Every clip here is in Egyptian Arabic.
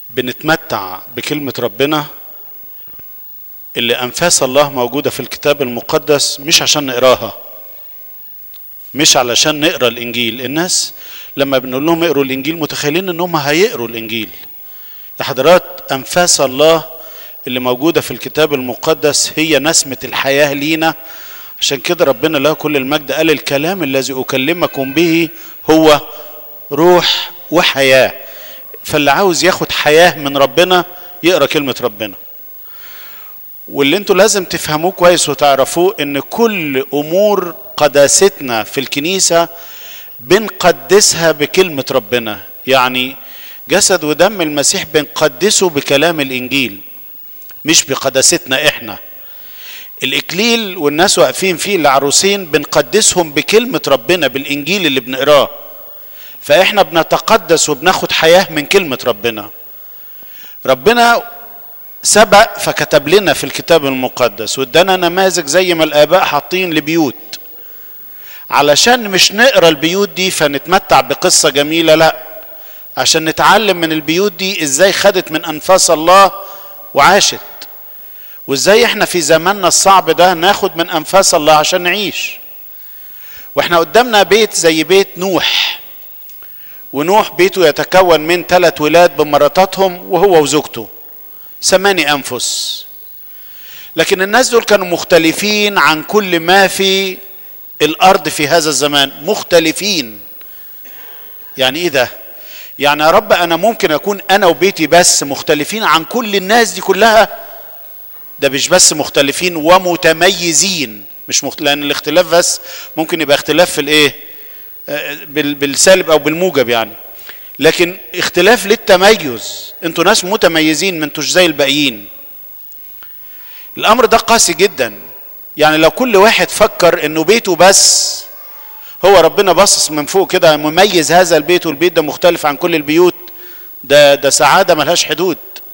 بنتمتع بكلمة ربنا اللي أنفاس الله موجودة في الكتاب المقدس مش عشان نقراها مش علشان نقرا الإنجيل الناس لما بنقول لهم اقروا الإنجيل متخيلين إنهم هيقروا الإنجيل يا حضرات أنفاس الله اللي موجودة في الكتاب المقدس هي نسمة الحياة لينا عشان كده ربنا له كل المجد قال الكلام الذي أكلمكم به هو روح وحياة فاللي عاوز ياخد حياة من ربنا يقرأ كلمة ربنا واللي انتوا لازم تفهموه كويس وتعرفوه ان كل امور قداستنا في الكنيسة بنقدسها بكلمة ربنا يعني جسد ودم المسيح بنقدسه بكلام الانجيل مش بقداستنا احنا الاكليل والناس واقفين فيه العروسين بنقدسهم بكلمة ربنا بالانجيل اللي بنقراه فاحنا بنتقدس وبناخد حياة من كلمة ربنا ربنا سبق فكتب لنا في الكتاب المقدس وادانا نماذج زي ما الاباء حاطين لبيوت علشان مش نقرا البيوت دي فنتمتع بقصه جميله لا عشان نتعلم من البيوت دي ازاي خدت من انفاس الله وعاشت وازاي احنا في زماننا الصعب ده ناخد من انفاس الله عشان نعيش واحنا قدامنا بيت زي بيت نوح ونوح بيته يتكون من ثلاث ولاد بمراتاتهم وهو وزوجته ثماني انفس لكن الناس دول كانوا مختلفين عن كل ما في الارض في هذا الزمان مختلفين يعني ايه ده يعني يا رب انا ممكن اكون انا وبيتي بس مختلفين عن كل الناس دي كلها ده مش بس مختلفين ومتميزين مش مخت... لان الاختلاف بس ممكن يبقى اختلاف في الايه بال... بالسالب او بالموجب يعني لكن اختلاف للتميز انتوا ناس متميزين ما انتوش زي الباقيين الامر ده قاسي جدا يعني لو كل واحد فكر انه بيته بس هو ربنا باصص من فوق كده مميز هذا البيت والبيت ده مختلف عن كل البيوت ده ده سعاده ملهاش حدود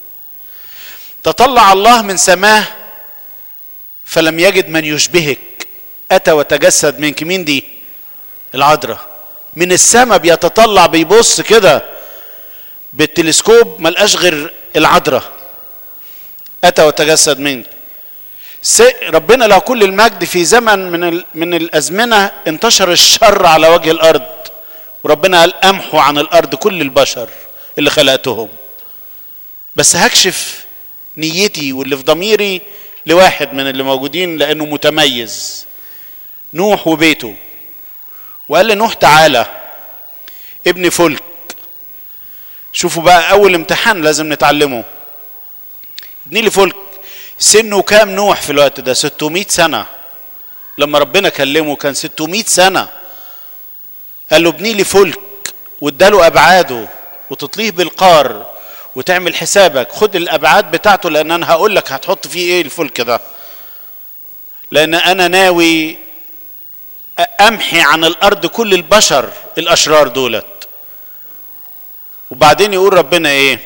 تطلع الله من سماه فلم يجد من يشبهك اتى وتجسد منك مين دي العذراء من السماء بيتطلع بيبص كده بالتلسكوب ملقاش غير العذراء اتى وتجسد منك ربنا له كل المجد في زمن من من الازمنه انتشر الشر على وجه الارض وربنا قال امحو عن الارض كل البشر اللي خلقتهم بس هكشف نيتي واللي في ضميري لواحد من اللي موجودين لانه متميز نوح وبيته وقال لنوح تعالى ابن فلك شوفوا بقى اول امتحان لازم نتعلمه ابني لي فلك سنه كام نوح في الوقت ده 600 سنه لما ربنا كلمه كان 600 سنه قال له ابني لي فلك واداله ابعاده وتطليه بالقار وتعمل حسابك خد الابعاد بتاعته لان انا هقول لك هتحط فيه ايه الفلك ده لان انا ناوي امحي عن الارض كل البشر الاشرار دولت وبعدين يقول ربنا ايه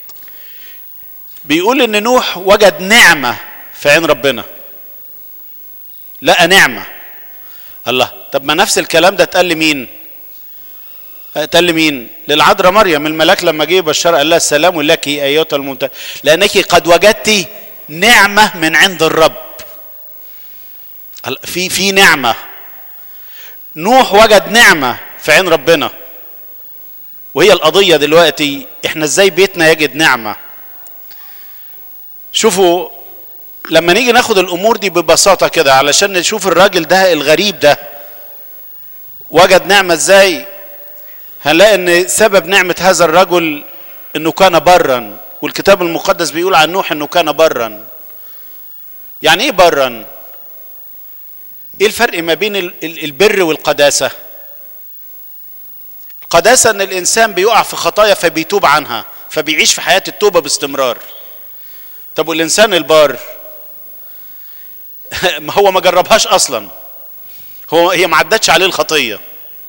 بيقول ان نوح وجد نعمه في عين ربنا لقى نعمه الله طب ما نفس الكلام ده اتقال لمين اتقال لمين للعذراء مريم الملاك لما جه بشر قال لها السلام لك ايتها الممتازه لانك قد وجدت نعمه من عند الرب في في نعمه نوح وجد نعمة في عين ربنا وهي القضية دلوقتي احنا ازاي بيتنا يجد نعمة شوفوا لما نيجي ناخد الامور دي ببساطة كده علشان نشوف الراجل ده الغريب ده وجد نعمة ازاي هنلاقي ان سبب نعمة هذا الرجل انه كان برا والكتاب المقدس بيقول عن نوح انه كان برا يعني ايه برا ايه الفرق ما بين البر والقداسه القداسه ان الانسان بيقع في خطايا فبيتوب عنها فبيعيش في حياه التوبه باستمرار طب والانسان البار ما هو ما جربهاش اصلا هو هي ما عدتش عليه الخطيه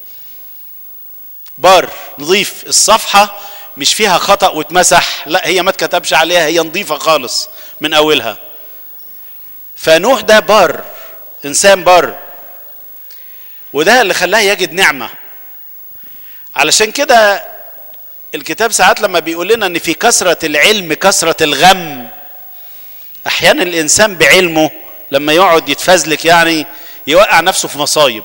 بار نظيف الصفحه مش فيها خطا واتمسح لا هي ما اتكتبش عليها هي نظيفه خالص من اولها فنوح ده بار انسان بار وده اللي خلاه يجد نعمه علشان كده الكتاب ساعات لما بيقول لنا ان في كثره العلم كثره الغم احيانا الانسان بعلمه لما يقعد يتفزلك يعني يوقع نفسه في مصايب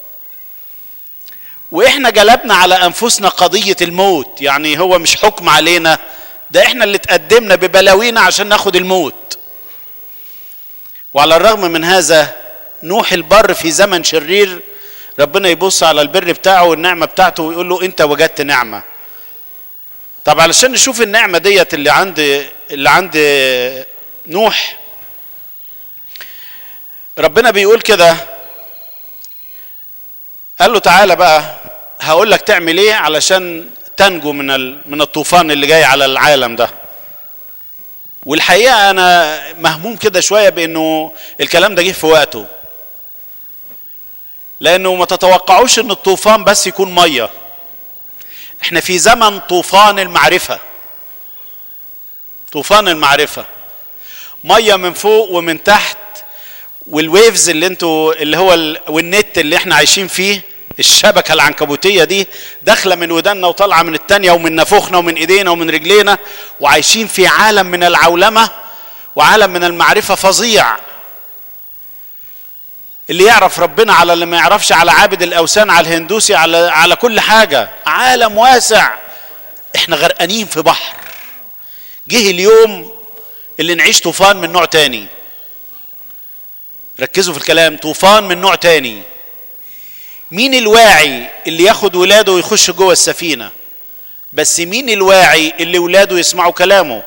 واحنا جلبنا على انفسنا قضيه الموت يعني هو مش حكم علينا ده احنا اللي تقدمنا ببلاوينا عشان ناخد الموت وعلى الرغم من هذا نوح البر في زمن شرير ربنا يبص على البر بتاعه والنعمه بتاعته ويقول له انت وجدت نعمه طب علشان نشوف النعمه ديت اللي عند اللي عند نوح ربنا بيقول كده قال له تعالى بقى هقول لك تعمل ايه علشان تنجو من من الطوفان اللي جاي على العالم ده والحقيقه انا مهموم كده شويه بانه الكلام ده جه في وقته لانه ما تتوقعوش ان الطوفان بس يكون ميه احنا في زمن طوفان المعرفه طوفان المعرفه ميه من فوق ومن تحت والويفز اللي انتوا اللي هو ال... والنت اللي احنا عايشين فيه الشبكه العنكبوتيه دي داخله من ودنا وطالعه من التانيه ومن نافوخنا ومن ايدينا ومن رجلينا وعايشين في عالم من العولمه وعالم من المعرفه فظيع اللي يعرف ربنا على اللي ما يعرفش على عابد الاوثان على الهندوسي على على كل حاجه عالم واسع احنا غرقانين في بحر جه اليوم اللي نعيش طوفان من نوع تاني ركزوا في الكلام طوفان من نوع تاني مين الواعي اللي ياخد ولاده ويخش جوه السفينه بس مين الواعي اللي ولاده يسمعوا كلامه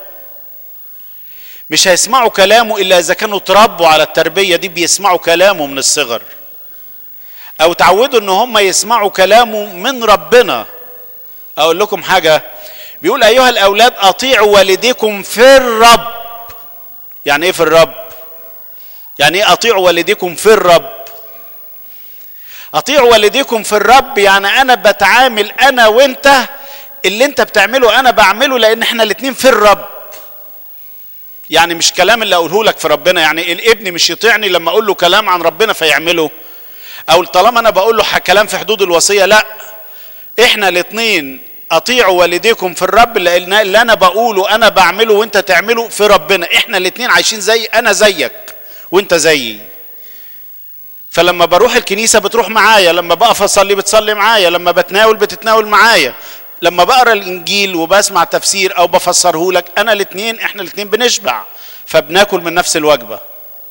مش هيسمعوا كلامه الا اذا كانوا اتربوا على التربيه دي بيسمعوا كلامه من الصغر او تعودوا ان هم يسمعوا كلامه من ربنا اقول لكم حاجه بيقول ايها الاولاد اطيعوا والديكم في الرب يعني ايه في الرب يعني ايه اطيعوا والديكم في الرب اطيعوا والديكم في الرب يعني انا بتعامل انا وانت اللي انت بتعمله انا بعمله لان احنا الاتنين في الرب يعني مش كلام اللي اقوله لك في ربنا يعني الابن مش يطيعني لما اقول له كلام عن ربنا فيعمله او طالما انا بقول له كلام في حدود الوصيه لا احنا الاثنين اطيعوا والديكم في الرب لان اللي انا بقوله انا بعمله وانت تعمله في ربنا احنا الاثنين عايشين زي انا زيك وانت زيي فلما بروح الكنيسة بتروح معايا لما بقف أصلي بتصلي معايا لما بتناول بتتناول معايا لما بقرا الانجيل وبسمع تفسير او بفسره لك انا الاثنين احنا الاثنين بنشبع فبناكل من نفس الوجبه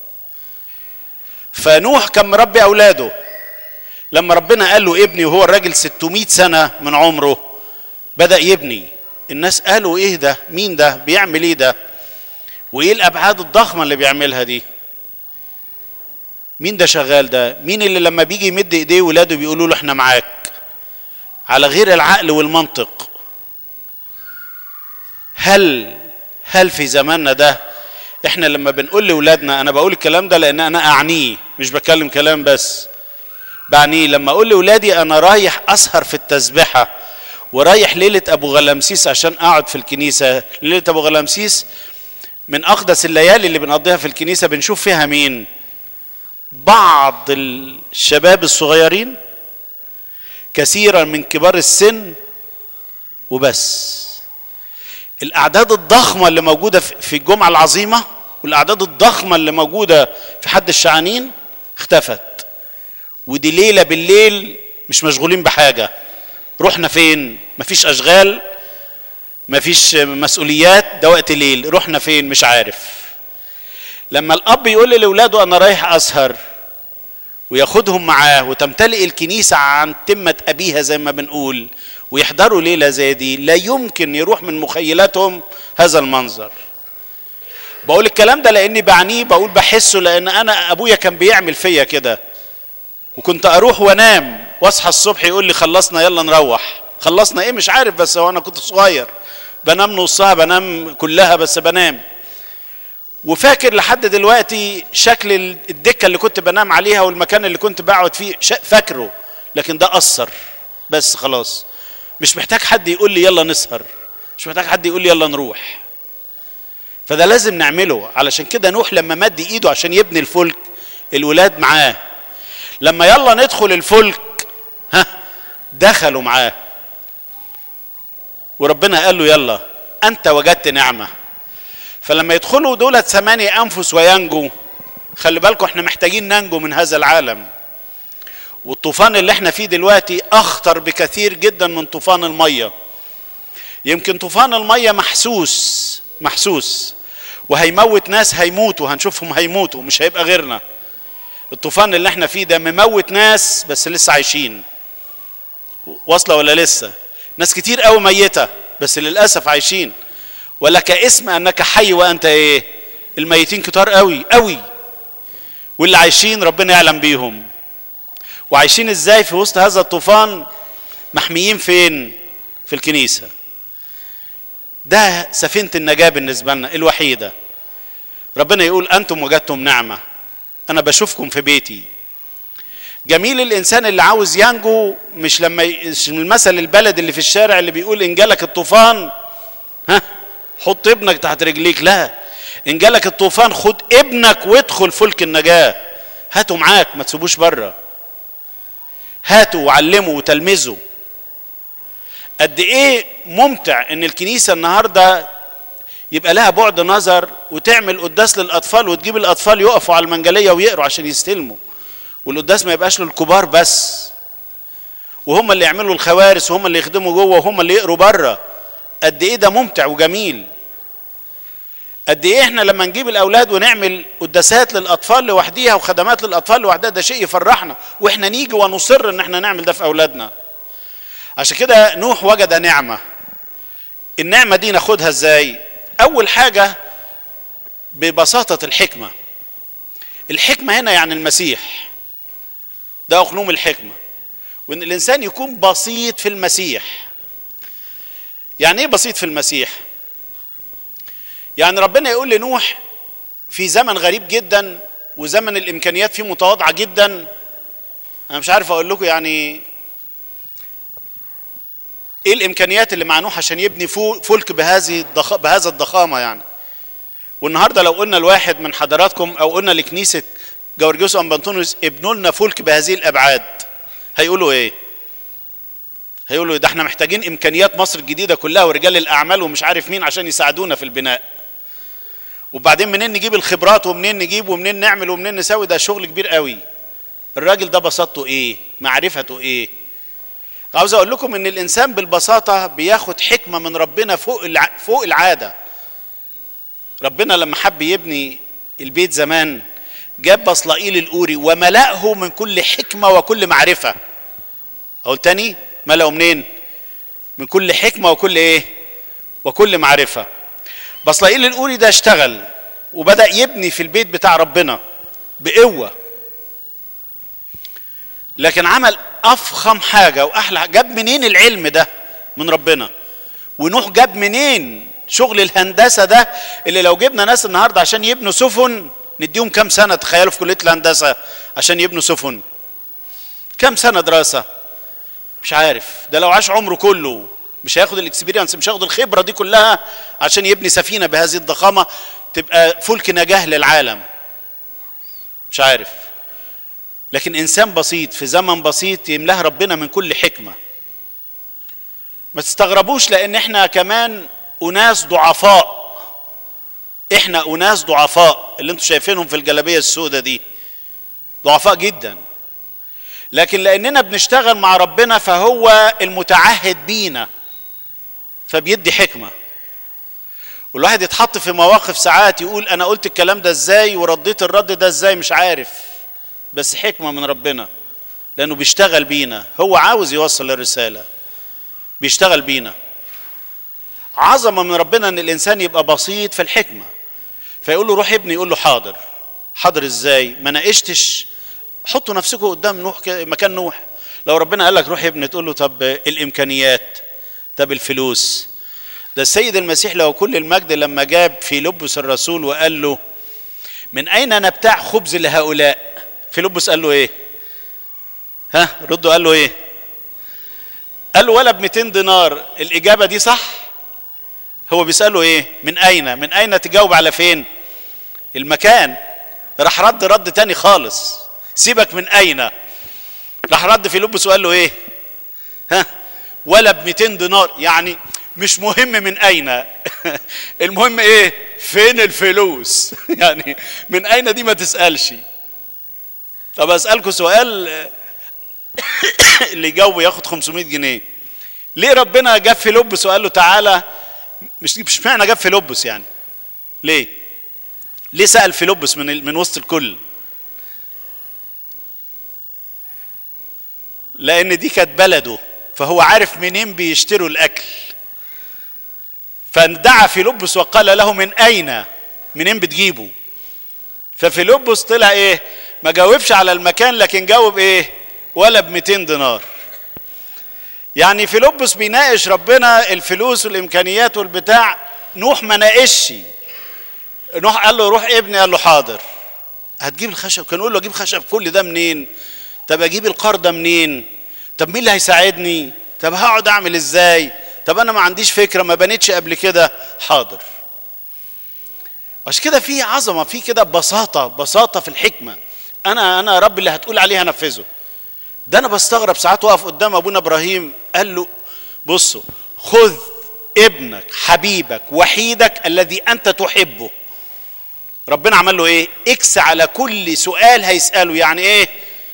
فنوح كان مربي اولاده لما ربنا قال له ابني وهو الراجل 600 سنه من عمره بدا يبني الناس قالوا ايه ده مين ده بيعمل ايه ده وايه الابعاد الضخمه اللي بيعملها دي مين ده شغال ده مين اللي لما بيجي يمد ايديه ولاده بيقولوا له احنا معاك على غير العقل والمنطق هل هل في زماننا ده احنا لما بنقول لاولادنا انا بقول الكلام ده لان انا اعنيه مش بكلم كلام بس بعنيه لما اقول لاولادي انا رايح اسهر في التسبحه ورايح ليله ابو غلامسيس عشان اقعد في الكنيسه ليله ابو غلامسيس من اقدس الليالي اللي بنقضيها في الكنيسه بنشوف فيها مين بعض الشباب الصغيرين كثيرا من كبار السن وبس الاعداد الضخمه اللي موجوده في الجمعه العظيمه والاعداد الضخمه اللي موجوده في حد الشعانين اختفت ودي ليله بالليل مش مشغولين بحاجه رحنا فين مفيش اشغال مفيش مسؤوليات ده وقت ليل رحنا فين مش عارف لما الاب يقول لاولاده انا رايح اسهر وياخدهم معاه وتمتلئ الكنيسة عن تمة أبيها زي ما بنقول ويحضروا ليلة زي دي لا يمكن يروح من مخيلاتهم هذا المنظر بقول الكلام ده لأني بعنيه بقول بحسه لأن أنا أبويا كان بيعمل فيا كده وكنت أروح وأنام وأصحى الصبح يقول لي خلصنا يلا نروح خلصنا إيه مش عارف بس هو أنا كنت صغير بنام نصها بنام كلها بس بنام وفاكر لحد دلوقتي شكل الدكة اللي كنت بنام عليها والمكان اللي كنت بقعد فيه فاكره لكن ده أثر بس خلاص مش محتاج حد يقول لي يلا نسهر مش محتاج حد يقول لي يلا نروح فده لازم نعمله علشان كده نوح لما مد ايده عشان يبني الفلك الولاد معاه لما يلا ندخل الفلك ها دخلوا معاه وربنا قال له يلا انت وجدت نعمه فلما يدخلوا دولة ثمانية انفس وينجوا خلي بالكم احنا محتاجين ننجو من هذا العالم والطوفان اللي احنا فيه دلوقتي اخطر بكثير جدا من طوفان الميه يمكن طوفان الميه محسوس محسوس وهيموت ناس هيموتوا هنشوفهم هيموتوا مش هيبقى غيرنا الطوفان اللي احنا فيه ده مموت ناس بس لسه عايشين واصله ولا لسه ناس كتير قوي ميته بس للاسف عايشين ولك اسم انك حي وانت ايه الميتين كتار قوي قوي واللي عايشين ربنا يعلم بيهم وعايشين ازاي في وسط هذا الطوفان محميين فين في الكنيسه ده سفينه النجاه بالنسبه لنا الوحيده ربنا يقول انتم وجدتم نعمه انا بشوفكم في بيتي جميل الانسان اللي عاوز ينجو مش لما ي... مش المثل البلد اللي في الشارع اللي بيقول ان جالك الطوفان ها حط ابنك تحت رجليك لا ان جالك الطوفان خد ابنك وادخل فلك النجاه هاته معاك ما تسيبوش بره هاتوا وعلموا وتلمذوا قد ايه ممتع ان الكنيسه النهارده يبقى لها بعد نظر وتعمل قداس للاطفال وتجيب الاطفال يقفوا على المنجليه ويقروا عشان يستلموا والقداس ما يبقاش للكبار بس وهم اللي يعملوا الخوارس وهم اللي يخدموا جوه وهم اللي يقروا بره قد ايه ده ممتع وجميل قد ايه احنا لما نجيب الاولاد ونعمل قداسات للاطفال لوحديها وخدمات للاطفال لوحدها ده شيء يفرحنا واحنا نيجي ونصر ان احنا نعمل ده في اولادنا عشان كده نوح وجد نعمه النعمه دي ناخدها ازاي اول حاجه ببساطه الحكمه الحكمه هنا يعني المسيح ده اقنوم الحكمه وان الانسان يكون بسيط في المسيح يعني ايه بسيط في المسيح يعني ربنا يقول لنوح في زمن غريب جدا وزمن الامكانيات فيه متواضعه جدا انا مش عارف اقول لكم يعني ايه الامكانيات اللي مع نوح عشان يبني فلك بهذه الضخ... بهذا الضخامه يعني والنهارده لو قلنا لواحد من حضراتكم او قلنا لكنيسه جورجيوس امبانتونيوس ابنوا لنا فلك بهذه الابعاد هيقولوا ايه هيقولوا ده احنا محتاجين امكانيات مصر الجديده كلها ورجال الاعمال ومش عارف مين عشان يساعدونا في البناء وبعدين منين نجيب الخبرات ومنين نجيب ومنين نعمل ومنين نسوي ده شغل كبير قوي الراجل ده بساطته ايه معرفته ايه عاوز اقول لكم ان الانسان بالبساطه بياخد حكمه من ربنا فوق الع... فوق العاده ربنا لما حب يبني البيت زمان جاب بصلائيل الاوري وملأه من كل حكمه وكل معرفه اقول تاني ملأه منين من كل حكمه وكل ايه وكل معرفه بصلائيل الاوري ده اشتغل وبدأ يبني في البيت بتاع ربنا بقوه لكن عمل افخم حاجه واحلى جاب منين العلم ده من ربنا ونوح جاب منين شغل الهندسه ده اللي لو جبنا ناس النهارده عشان يبنوا سفن نديهم كام سنه تخيلوا في كليه الهندسه عشان يبنوا سفن كام سنه دراسه مش عارف ده لو عاش عمره كله مش هياخد الاكسبيرينس مش هياخد الخبره دي كلها عشان يبني سفينه بهذه الضخامه تبقى فلك نجاه للعالم مش عارف لكن انسان بسيط في زمن بسيط يملاه ربنا من كل حكمه ما تستغربوش لان احنا كمان اناس ضعفاء احنا اناس ضعفاء اللي انتم شايفينهم في الجلابيه السوداء دي ضعفاء جدا لكن لاننا بنشتغل مع ربنا فهو المتعهد بينا فبيدي حكمه والواحد يتحط في مواقف ساعات يقول انا قلت الكلام ده ازاي ورديت الرد ده ازاي مش عارف بس حكمه من ربنا لانه بيشتغل بينا هو عاوز يوصل الرساله بيشتغل بينا عظمه من ربنا ان الانسان يبقى بسيط في الحكمه فيقول له روح ابني يقول له حاضر حاضر ازاي ما ناقشتش حطوا نفسكم قدام نوح مكان نوح لو ربنا قال لك روح يا ابني تقول له طب الامكانيات طب الفلوس ده السيد المسيح له كل المجد لما جاب في لبس الرسول وقال له من اين نبتاع خبز لهؤلاء في لبس قال له ايه ها ردوا قال له ايه قال له ولا ب 200 دينار الاجابه دي صح هو بيساله ايه من اين من اين تجاوب على فين المكان راح رد رد تاني خالص سيبك من اين راح رد في لبس وقال له ايه ها ولا ب 200 دينار يعني مش مهم من اين المهم ايه فين الفلوس يعني من اين دي ما تسالش طب اسالكم سؤال اللي يجاوب ياخد 500 جنيه ليه ربنا جاب فيلبس وقال له تعالى مش مش معنى جاب فيلبس يعني ليه ليه سال فيلبس من من وسط الكل لان دي كانت بلده فهو عارف منين بيشتروا الاكل فدعا فيلبس وقال له من اين منين بتجيبه ففيلبس طلع ايه ما جاوبش على المكان لكن جاوب ايه ولا ب 200 دينار يعني فيلبس بيناقش ربنا الفلوس والامكانيات والبتاع نوح ما ناقشش نوح قال له روح ابني قال له حاضر هتجيب الخشب كان يقول له اجيب خشب كل ده منين طب اجيب القار ده منين طب مين اللي هيساعدني طب هقعد اعمل ازاي طب انا ما عنديش فكره ما بنيتش قبل كده حاضر عشان كده في عظمه في كده بساطه بساطه في الحكمه انا انا رب اللي هتقول عليه هنفذه ده انا بستغرب ساعات واقف قدام ابونا ابراهيم قال له بصوا خذ ابنك حبيبك وحيدك الذي انت تحبه ربنا عمل له ايه اكس على كل سؤال هيساله يعني ايه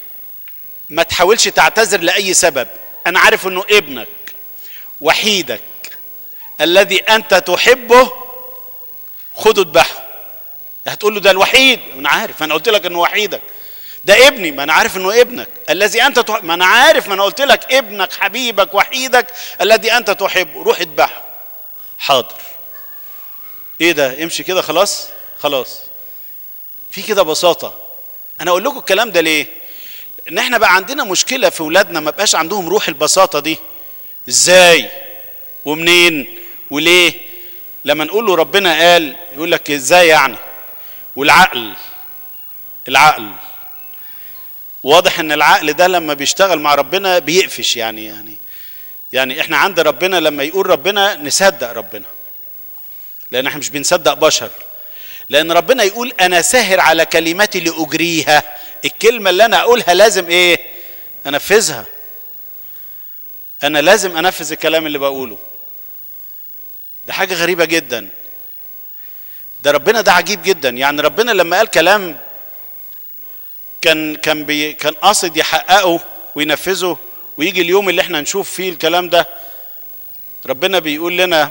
ما تحاولش تعتذر لاي سبب انا عارف انه ابنك وحيدك الذي انت تحبه خده اذبحه هتقول له ده الوحيد انا عارف انا قلت لك انه وحيدك ده ابني ما انا عارف انه ابنك الذي انت تحب ما انا عارف ما انا قلت لك ابنك حبيبك وحيدك الذي انت تحبه روح اذبحه حاضر ايه ده امشي كده خلاص خلاص في كده بساطه انا اقول لكم الكلام ده ليه ان احنا بقى عندنا مشكله في اولادنا ما بقاش عندهم روح البساطه دي ازاي ومنين وليه لما نقول له ربنا قال يقول لك ازاي يعني والعقل العقل واضح ان العقل ده لما بيشتغل مع ربنا بيقفش يعني يعني يعني احنا عند ربنا لما يقول ربنا نصدق ربنا لان احنا مش بنصدق بشر لان ربنا يقول انا ساهر على كلماتي لاجريها الكلمه اللي انا اقولها لازم ايه انفذها انا لازم انفذ الكلام اللي بقوله ده حاجه غريبه جدا ده ربنا ده عجيب جدا يعني ربنا لما قال كلام كان كان بي كان قاصد يحققه وينفذه ويجي اليوم اللي احنا نشوف فيه الكلام ده ربنا بيقول لنا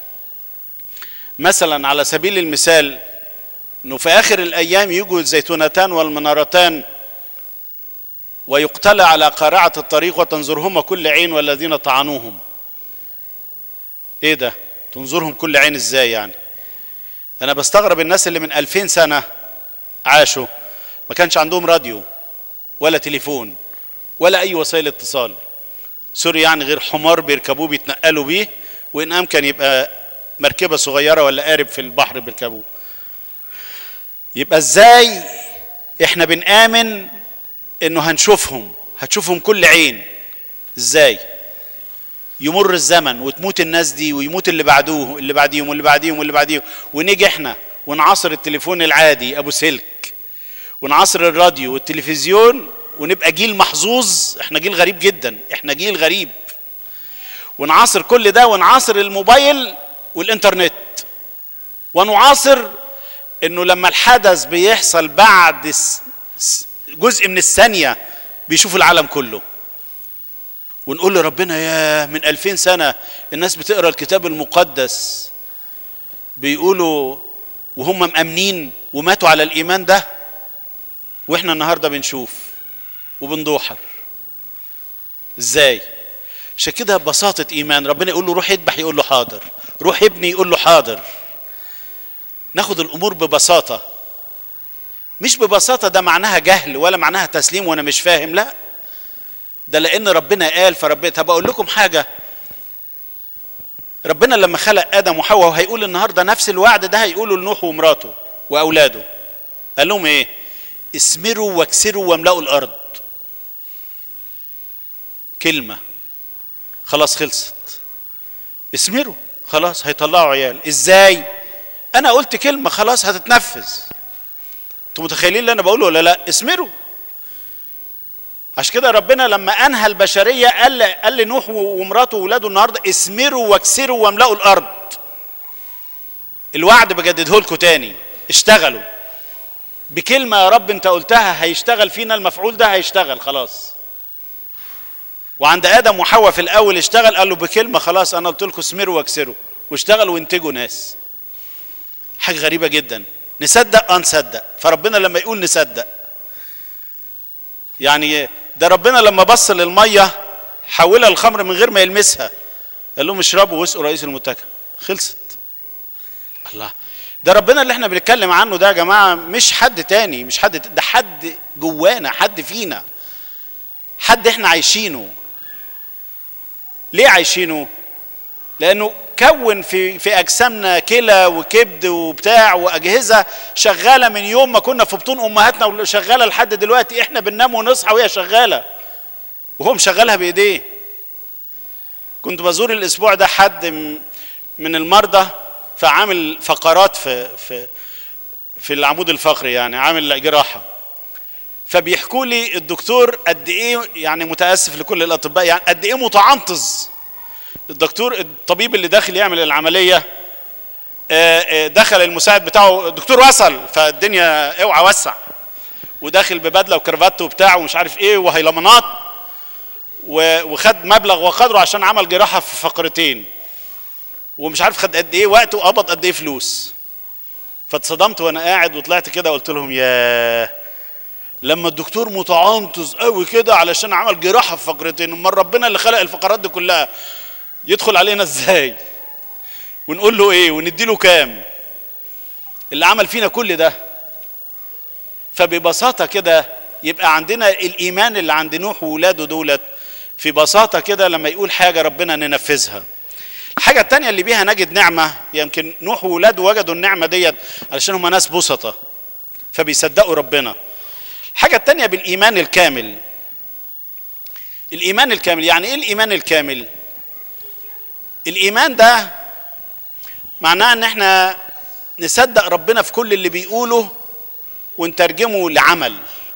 مثلا على سبيل المثال انه في اخر الايام يجوا الزيتونتان والمنارتان ويقتلى على قارعة الطريق وتنظرهما كل عين والذين طعنوهم ايه ده تنظرهم كل عين ازاي يعني انا بستغرب الناس اللي من ألفين سنة عاشوا ما كانش عندهم راديو ولا تليفون ولا اي وسائل اتصال سوري يعني غير حمار بيركبوه بيتنقلوا بيه وان امكن يبقى مركبه صغيره ولا قارب في البحر بيركبوه يبقى ازاي احنا بنآمن انه هنشوفهم هتشوفهم كل عين ازاي يمر الزمن وتموت الناس دي ويموت اللي بعدوه اللي بعديهم واللي بعديهم واللي بعديهم ونيجي احنا ونعاصر التليفون العادي ابو سلك ونعاصر الراديو والتلفزيون ونبقى جيل محظوظ احنا جيل غريب جدا احنا جيل غريب ونعاصر كل ده ونعاصر الموبايل والانترنت ونعاصر انه لما الحدث بيحصل بعد جزء من الثانيه بيشوف العالم كله ونقول لربنا يا من ألفين سنة الناس بتقرأ الكتاب المقدس بيقولوا وهم مأمنين وماتوا على الإيمان ده وإحنا النهاردة بنشوف وبندوحر إزاي عشان كده بساطة إيمان ربنا يقول له روح اذبح يقول له حاضر روح ابني يقول له حاضر ناخد الأمور ببساطة مش ببساطة ده معناها جهل ولا معناها تسليم وأنا مش فاهم لأ ده لان ربنا قال فربنا طب اقول لكم حاجه ربنا لما خلق ادم وحواء وهيقول النهارده نفس الوعد ده هيقوله لنوح ومراته واولاده قال لهم ايه اسمروا واكسروا واملأوا الارض كلمه خلاص خلصت اسمروا خلاص هيطلعوا عيال ازاي انا قلت كلمه خلاص هتتنفذ انتوا متخيلين اللي انا بقوله ولا لا اسمروا عشان كده ربنا لما انهى البشريه قال قال لنوح ومراته واولاده النهارده اسمروا واكسروا واملأوا الارض الوعد بجدده لكم تاني اشتغلوا بكلمه يا رب انت قلتها هيشتغل فينا المفعول ده هيشتغل خلاص وعند ادم وحواء في الاول اشتغل قال له بكلمه خلاص انا قلت لكم اسمروا واكسروا واشتغلوا وانتجوا ناس حاجه غريبه جدا نصدق اه نصدق فربنا لما يقول نصدق يعني ده ربنا لما بص للميه حولها الخمر من غير ما يلمسها قال لهم اشربوا واسقوا رئيس المتكئ خلصت الله ده ربنا اللي احنا بنتكلم عنه ده يا جماعه مش حد تاني مش حد ده حد جوانا حد فينا حد احنا عايشينه ليه عايشينه لانه كون في في اجسامنا كلى وكبد وبتاع واجهزه شغاله من يوم ما كنا في بطون امهاتنا وشغاله لحد دلوقتي احنا بننام ونصحى وهي شغاله وهو مشغلها بايديه كنت بزور الاسبوع ده حد من المرضى فعامل فقرات في في في العمود الفقري يعني عامل جراحه فبيحكوا لي الدكتور قد ايه يعني متاسف لكل الاطباء يعني قد ايه متعنطز الدكتور الطبيب اللي داخل يعمل العمليه دخل المساعد بتاعه الدكتور وصل فالدنيا اوعى وسع وداخل ببدله وكرافات وبتاع ومش عارف ايه وهيلمانات وخد مبلغ وقدره عشان عمل جراحه في فقرتين ومش عارف خد قد ايه وقت وقبض قد ايه فلوس فاتصدمت وانا قاعد وطلعت كده قلت لهم يا لما الدكتور متعنطز قوي كده علشان عمل جراحه في فقرتين امال ربنا اللي خلق الفقرات دي كلها يدخل علينا ازاي ونقول له ايه وندي له كام اللي عمل فينا كل ده فببساطه كده يبقى عندنا الايمان اللي عند نوح وولاده دولت في بساطه كده لما يقول حاجه ربنا ننفذها الحاجة التانية اللي بيها نجد نعمة يمكن نوح وولاده وجدوا النعمة ديت علشان هم ناس بسطة فبيصدقوا ربنا الحاجة التانية بالإيمان الكامل الإيمان الكامل يعني إيه الإيمان الكامل؟ الإيمان ده معناه إن إحنا نصدق ربنا في كل اللي بيقوله ونترجمه لعمل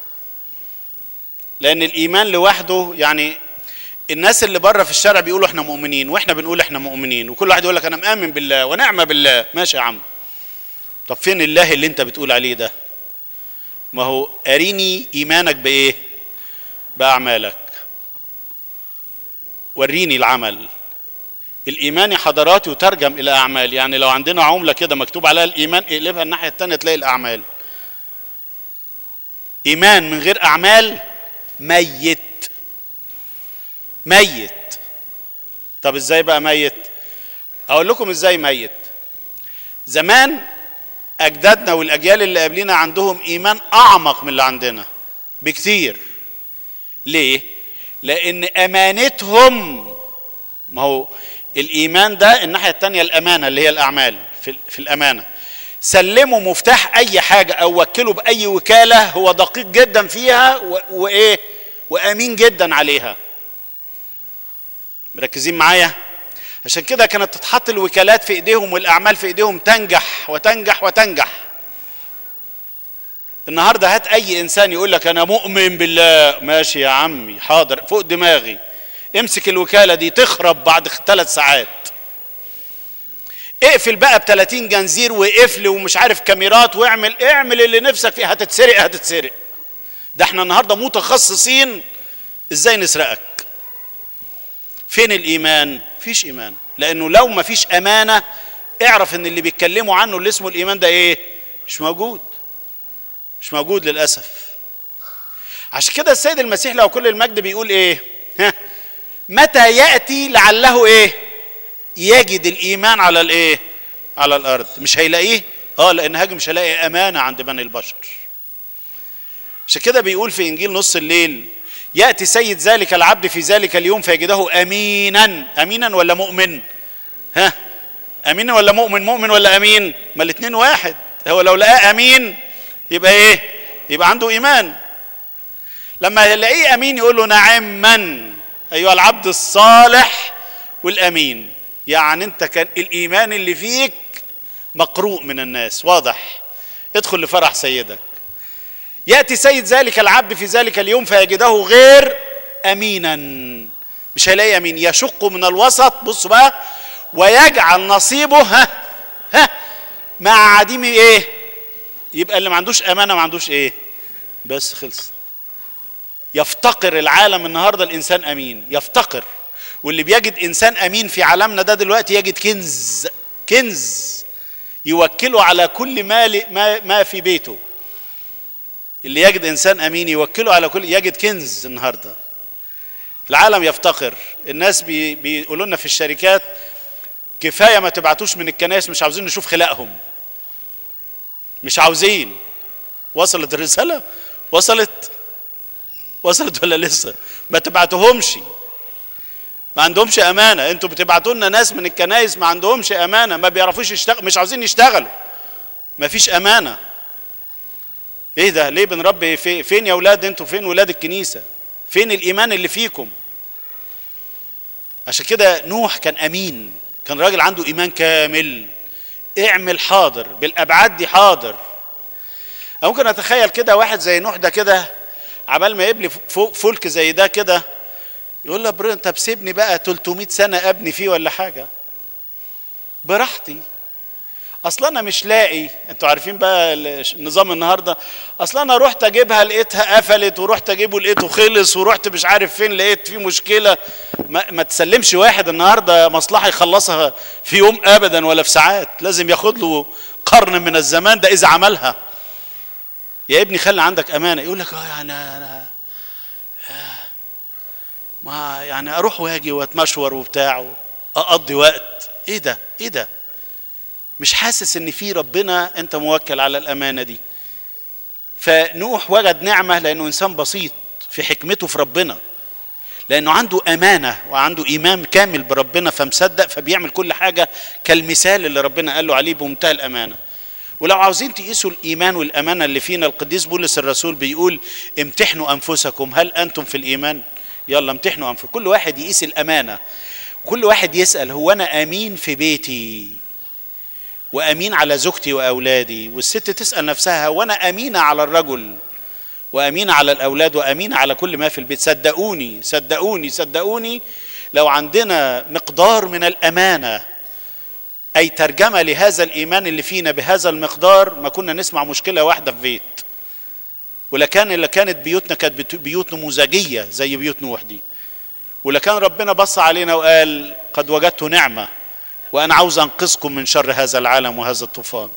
لأن الإيمان لوحده يعني الناس اللي بره في الشارع بيقولوا احنا مؤمنين واحنا بنقول احنا مؤمنين وكل واحد يقول لك انا مآمن بالله ونعمة بالله ماشي يا عم طب فين الله اللي انت بتقول عليه ده ما هو اريني ايمانك بايه باعمالك وريني العمل الايمان يا حضراتي يترجم الى اعمال يعني لو عندنا عمله كده مكتوب عليها الايمان اقلبها الناحيه الثانيه تلاقي الاعمال ايمان من غير اعمال ميت ميت طب ازاي بقى ميت اقول لكم ازاي ميت زمان اجدادنا والاجيال اللي قبلنا عندهم ايمان اعمق من اللي عندنا بكثير ليه لان امانتهم ما هو الايمان ده الناحيه الثانيه الامانه اللي هي الاعمال في, في الامانه سلموا مفتاح اي حاجه او وكلوا باي وكاله هو دقيق جدا فيها وايه وامين جدا عليها مركزين معايا عشان كده كانت تتحط الوكالات في ايديهم والاعمال في ايديهم تنجح وتنجح وتنجح النهارده هات اي انسان يقول لك انا مؤمن بالله ماشي يا عمي حاضر فوق دماغي امسك الوكاله دي تخرب بعد ثلاث ساعات اقفل بقى ب 30 جنزير وقفل ومش عارف كاميرات واعمل اعمل اللي نفسك فيه هتتسرق هتتسرق ده احنا النهارده متخصصين ازاي نسرقك فين الايمان فيش ايمان لانه لو ما فيش امانه اعرف ان اللي بيتكلموا عنه اللي اسمه الايمان ده ايه مش موجود مش موجود للاسف عشان كده السيد المسيح له كل المجد بيقول ايه ها متى ياتي لعله ايه يجد الايمان على الايه على الارض مش هيلاقيه اه لان هاجي مش هلاقي امانه عند بني البشر عشان كده بيقول في انجيل نص الليل ياتي سيد ذلك العبد في ذلك اليوم فيجده امينا امينا ولا مؤمن ها امين ولا مؤمن مؤمن ولا امين ما الاثنين واحد هو لو لقاه امين يبقى ايه يبقى عنده ايمان لما يلاقيه امين يقول له نعما ايها العبد الصالح والامين يعني انت كان الايمان اللي فيك مقروء من الناس واضح ادخل لفرح سيدك ياتي سيد ذلك العبد في ذلك اليوم فيجده غير امينا مش هيلاقي امين يشق من الوسط بصوا بقى ويجعل نصيبه ها ها مع عديم ايه يبقى اللي ما عندوش امانه ما عندوش ايه بس خلص يفتقر العالم النهارده الانسان امين يفتقر واللي بيجد انسان امين في عالمنا ده دلوقتي يجد كنز كنز يوكله على كل مال ما, ما في بيته اللي يجد انسان امين يوكله على كل يجد كنز النهارده العالم يفتقر الناس بي بيقولوا لنا في الشركات كفايه ما تبعتوش من الكنائس مش عاوزين نشوف خلاقهم مش عاوزين وصلت الرساله وصلت وصلت ولا لسه ما تبعتهمش ما عندهمش امانه انتوا بتبعتوا لنا ناس من الكنائس ما عندهمش امانه ما بيعرفوش يشتغل مش عاوزين يشتغلوا ما فيش امانه ايه ده ليه بنربي في فين يا اولاد انتوا فين ولاد الكنيسه فين الايمان اللي فيكم عشان كده نوح كان امين كان راجل عنده ايمان كامل اعمل حاضر بالابعاد دي حاضر ممكن اتخيل كده واحد زي نوح ده كده عبال ما يبني فلك زي ده كده يقول له برو انت بسيبني بقى 300 سنه ابني فيه ولا حاجه براحتي اصل انا مش لاقي انتوا عارفين بقى النظام النهارده اصل انا رحت اجيبها لقيتها قفلت ورحت اجيبه لقيته خلص ورحت مش عارف فين لقيت فيه مشكله ما, ما تسلمش واحد النهارده مصلحه يخلصها في يوم ابدا ولا في ساعات لازم ياخد له قرن من الزمان ده اذا عملها يا ابني خلي عندك امانه يقول لك اه يعني انا ما يعني اروح واجي واتمشور وبتاع اقضي وقت ايه ده ايه ده مش حاسس ان في ربنا انت موكل على الامانه دي فنوح وجد نعمه لانه انسان بسيط في حكمته في ربنا لانه عنده امانه وعنده ايمان كامل بربنا فمصدق فبيعمل كل حاجه كالمثال اللي ربنا قال له عليه بمنتهى الامانه ولو عاوزين تقيسوا الايمان والامانه اللي فينا القديس بولس الرسول بيقول امتحنوا انفسكم هل انتم في الايمان يلا امتحنوا انفسكم كل واحد يقيس الامانه وكل واحد يسال هو انا امين في بيتي وامين على زوجتي واولادي والست تسال نفسها هو انا امينه على الرجل وامينه على الاولاد وامينه على كل ما في البيت صدقوني صدقوني صدقوني لو عندنا مقدار من الامانه اي ترجمه لهذا الايمان اللي فينا بهذا المقدار ما كنا نسمع مشكله واحده في بيت ولكان اللي كانت بيوتنا كانت بيوت نموذجيه زي بيوت نوح دي ولكان ربنا بص علينا وقال قد وجدت نعمه وانا عاوز انقذكم من شر هذا العالم وهذا الطوفان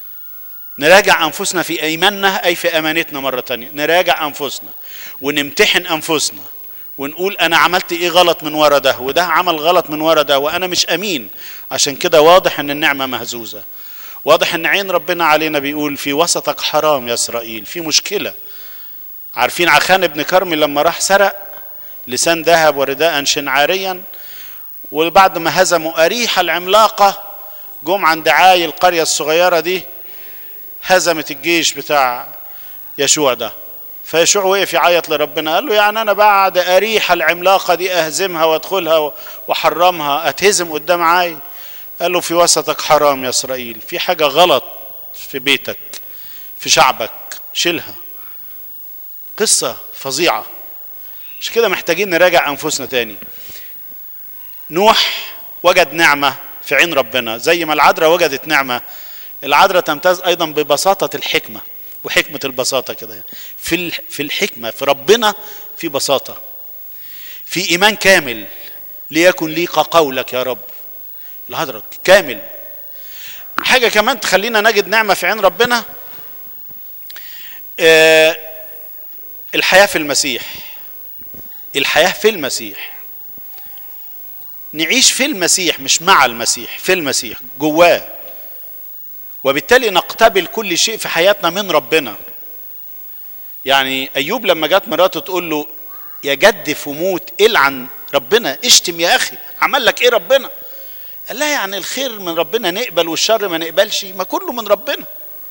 نراجع انفسنا في ايماننا اي في امانتنا مره تانية نراجع انفسنا ونمتحن انفسنا ونقول انا عملت ايه غلط من ورا ده وده عمل غلط من ورا ده وانا مش امين عشان كده واضح ان النعمه مهزوزه واضح ان عين ربنا علينا بيقول في وسطك حرام يا اسرائيل في مشكله عارفين عخان ابن كرمي لما راح سرق لسان ذهب ورداء شنعاريا وبعد ما هزموا أريحة العملاقة جم عند عاي القرية الصغيرة دي هزمت الجيش بتاع يشوع ده فيشوع وقف يعيط لربنا قال له يعني انا بعد اريحه العملاقه دي اهزمها وادخلها واحرمها اتهزم قدام عاي قال له في وسطك حرام يا اسرائيل في حاجه غلط في بيتك في شعبك شيلها قصه فظيعه عشان كده محتاجين نراجع انفسنا تاني نوح وجد نعمه في عين ربنا زي ما العذراء وجدت نعمه العذراء تمتاز ايضا ببساطه الحكمه وحكمه البساطه كده في في الحكمه في ربنا في بساطه في ايمان كامل ليكن لي قولك يا رب العذراء كامل حاجه كمان تخلينا نجد نعمه في عين ربنا آه الحياه في المسيح الحياه في المسيح نعيش في المسيح مش مع المسيح في المسيح جواه وبالتالي نقتبل كل شيء في حياتنا من ربنا يعني ايوب لما جت مراته تقول له يا جدف وموت العن ربنا اشتم يا اخي عمل لك ايه ربنا قال لها يعني الخير من ربنا نقبل والشر ما نقبلش ما كله من ربنا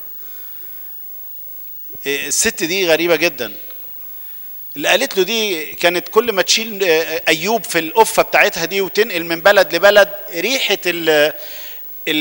الست دي غريبه جدا اللي قالت له دي كانت كل ما تشيل ايوب في القفه بتاعتها دي وتنقل من بلد لبلد ريحه ال ال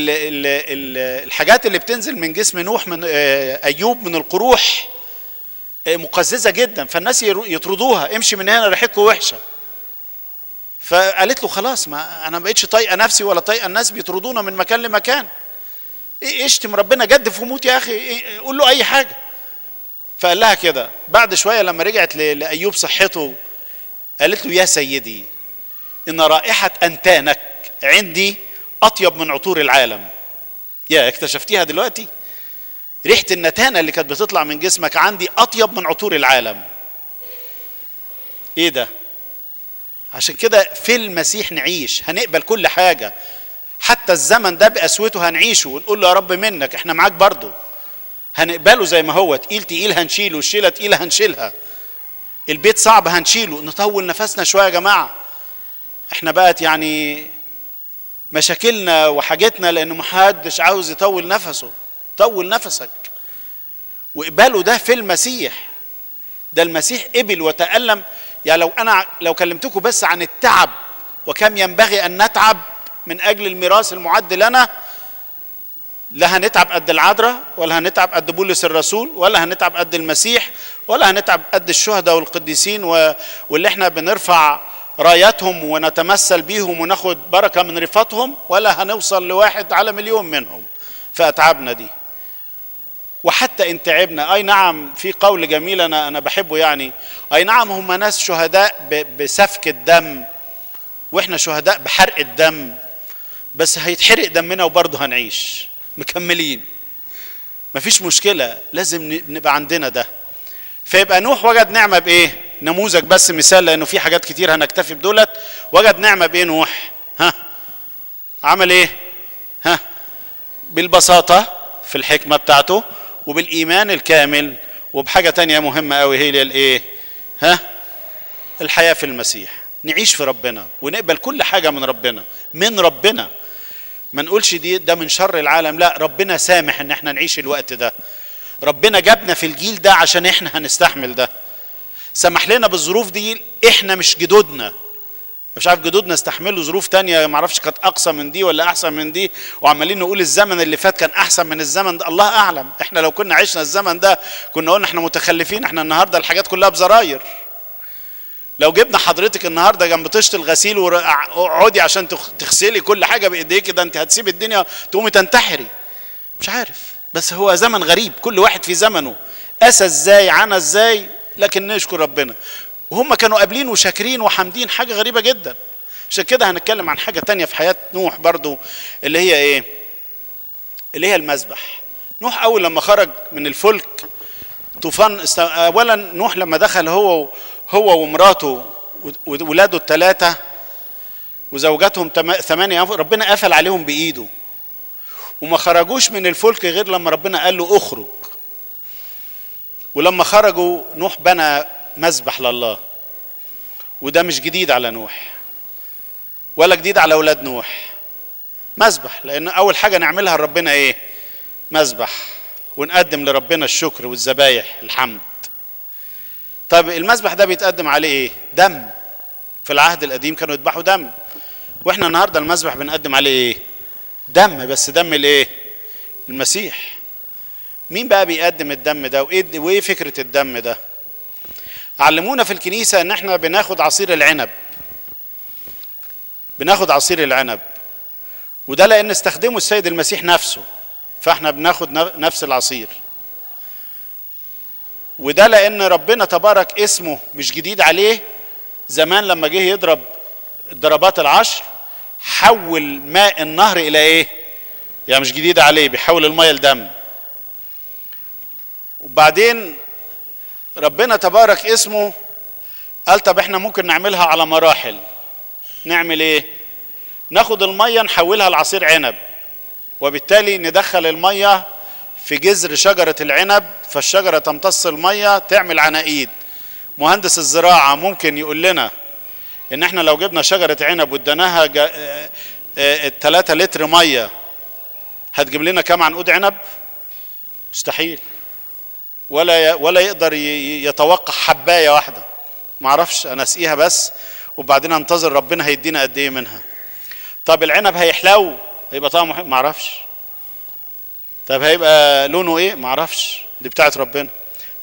ال ال الحاجات اللي بتنزل من جسم نوح من ايوب من القروح مقززه جدا فالناس يطردوها امشي من هنا ريحتكم وحشه فقالت له خلاص ما انا ما بقتش طايقه نفسي ولا طايقه الناس بيطردونا من مكان لمكان اشتم ربنا جدف وموت يا اخي قول له اي حاجه فقال لها كده بعد شويه لما رجعت لايوب صحته قالت له يا سيدي ان رائحه انتانك عندي اطيب من عطور العالم يا اكتشفتيها دلوقتي ريحه النتانه اللي كانت بتطلع من جسمك عندي اطيب من عطور العالم ايه ده عشان كده في المسيح نعيش هنقبل كل حاجه حتى الزمن ده بقسوته هنعيشه ونقول له يا رب منك احنا معاك برضه هنقبله زي ما هو تقيل تقيل هنشيله الشيله تقيله هنشيلها البيت صعب هنشيله نطول نفسنا شويه يا جماعه احنا بقت يعني مشاكلنا وحاجتنا لان محدش عاوز يطول نفسه طول نفسك واقباله ده في المسيح ده المسيح قبل وتألم يعني لو انا لو كلمتكم بس عن التعب وكم ينبغي ان نتعب من اجل الميراث المعد لنا لا هنتعب قد العذراء ولا هنتعب قد بولس الرسول ولا هنتعب قد المسيح ولا هنتعب قد الشهداء والقديسين واللي احنا بنرفع راياتهم ونتمثل بيهم وناخد بركه من رفاتهم ولا هنوصل لواحد على مليون منهم فاتعبنا دي وحتى ان تعبنا اي نعم في قول جميل انا انا بحبه يعني اي نعم هم ناس شهداء بسفك الدم واحنا شهداء بحرق الدم بس هيتحرق دمنا وبرضه هنعيش مكملين مفيش مشكلة لازم نبقى عندنا ده فيبقى نوح وجد نعمة بإيه؟ نموذج بس مثال لأنه في حاجات كتير هنكتفي بدولت وجد نعمة بإيه نوح؟ ها؟ عمل إيه؟ ها؟ بالبساطة في الحكمة بتاعته وبالإيمان الكامل وبحاجة تانية مهمة أوي هي الإيه؟ ها؟ الحياة في المسيح نعيش في ربنا ونقبل كل حاجة من ربنا من ربنا ما نقولش دي ده من شر العالم لا ربنا سامح ان احنا نعيش الوقت ده ربنا جابنا في الجيل ده عشان احنا هنستحمل ده سمح لنا بالظروف دي احنا مش جدودنا مش عارف جدودنا استحملوا ظروف تانية ما اعرفش كانت اقصى من دي ولا احسن من دي وعمالين نقول الزمن اللي فات كان احسن من الزمن ده الله اعلم احنا لو كنا عشنا الزمن ده كنا قلنا احنا متخلفين احنا النهارده الحاجات كلها بزراير لو جبنا حضرتك النهارده جنب طشة الغسيل واقعدي عشان تغسلي كل حاجه بايديك ده انت هتسيب الدنيا تقومي تنتحري مش عارف بس هو زمن غريب كل واحد في زمنه قسى ازاي عانى ازاي لكن نشكر ربنا وهم كانوا قابلين وشاكرين وحامدين حاجه غريبه جدا عشان كده هنتكلم عن حاجه تانية في حياه نوح برضو اللي هي ايه اللي هي المذبح نوح اول لما خرج من الفلك طوفان است... اولا نوح لما دخل هو هو ومراته وولاده الثلاثة وزوجاتهم ثمانية ربنا قفل عليهم بإيده وما خرجوش من الفلك غير لما ربنا قال له اخرج ولما خرجوا نوح بنى مذبح لله وده مش جديد على نوح ولا جديد على اولاد نوح مذبح لان اول حاجه نعملها لربنا ايه مذبح ونقدم لربنا الشكر والذبايح الحمد طب المذبح ده بيتقدم عليه ايه دم في العهد القديم كانوا يذبحوا دم واحنا النهارده المذبح بنقدم عليه ايه دم بس دم الايه المسيح مين بقى بيقدم الدم ده وايه وايه فكره الدم ده علمونا في الكنيسه ان احنا بناخد عصير العنب بناخد عصير العنب وده لان استخدمه السيد المسيح نفسه فاحنا بناخد نفس العصير وده لان ربنا تبارك اسمه مش جديد عليه زمان لما جه يضرب الضربات العشر حول ماء النهر الى ايه يعني مش جديد عليه بيحول الميه لدم وبعدين ربنا تبارك اسمه قال طب احنا ممكن نعملها على مراحل نعمل ايه ناخد الميه نحولها لعصير عنب وبالتالي ندخل الميه في جذر شجرة العنب فالشجرة تمتص المية تعمل عناقيد مهندس الزراعة ممكن يقول لنا ان احنا لو جبنا شجرة عنب واديناها 3 لتر مية هتجيب لنا كام عنقود عنب؟ مستحيل ولا ولا يقدر يتوقع حباية واحدة معرفش انا اسقيها بس وبعدين انتظر ربنا هيدينا قد ايه منها طب العنب هيحلو هيبقى طعمه معرفش طب هيبقى لونه ايه معرفش دي بتاعت ربنا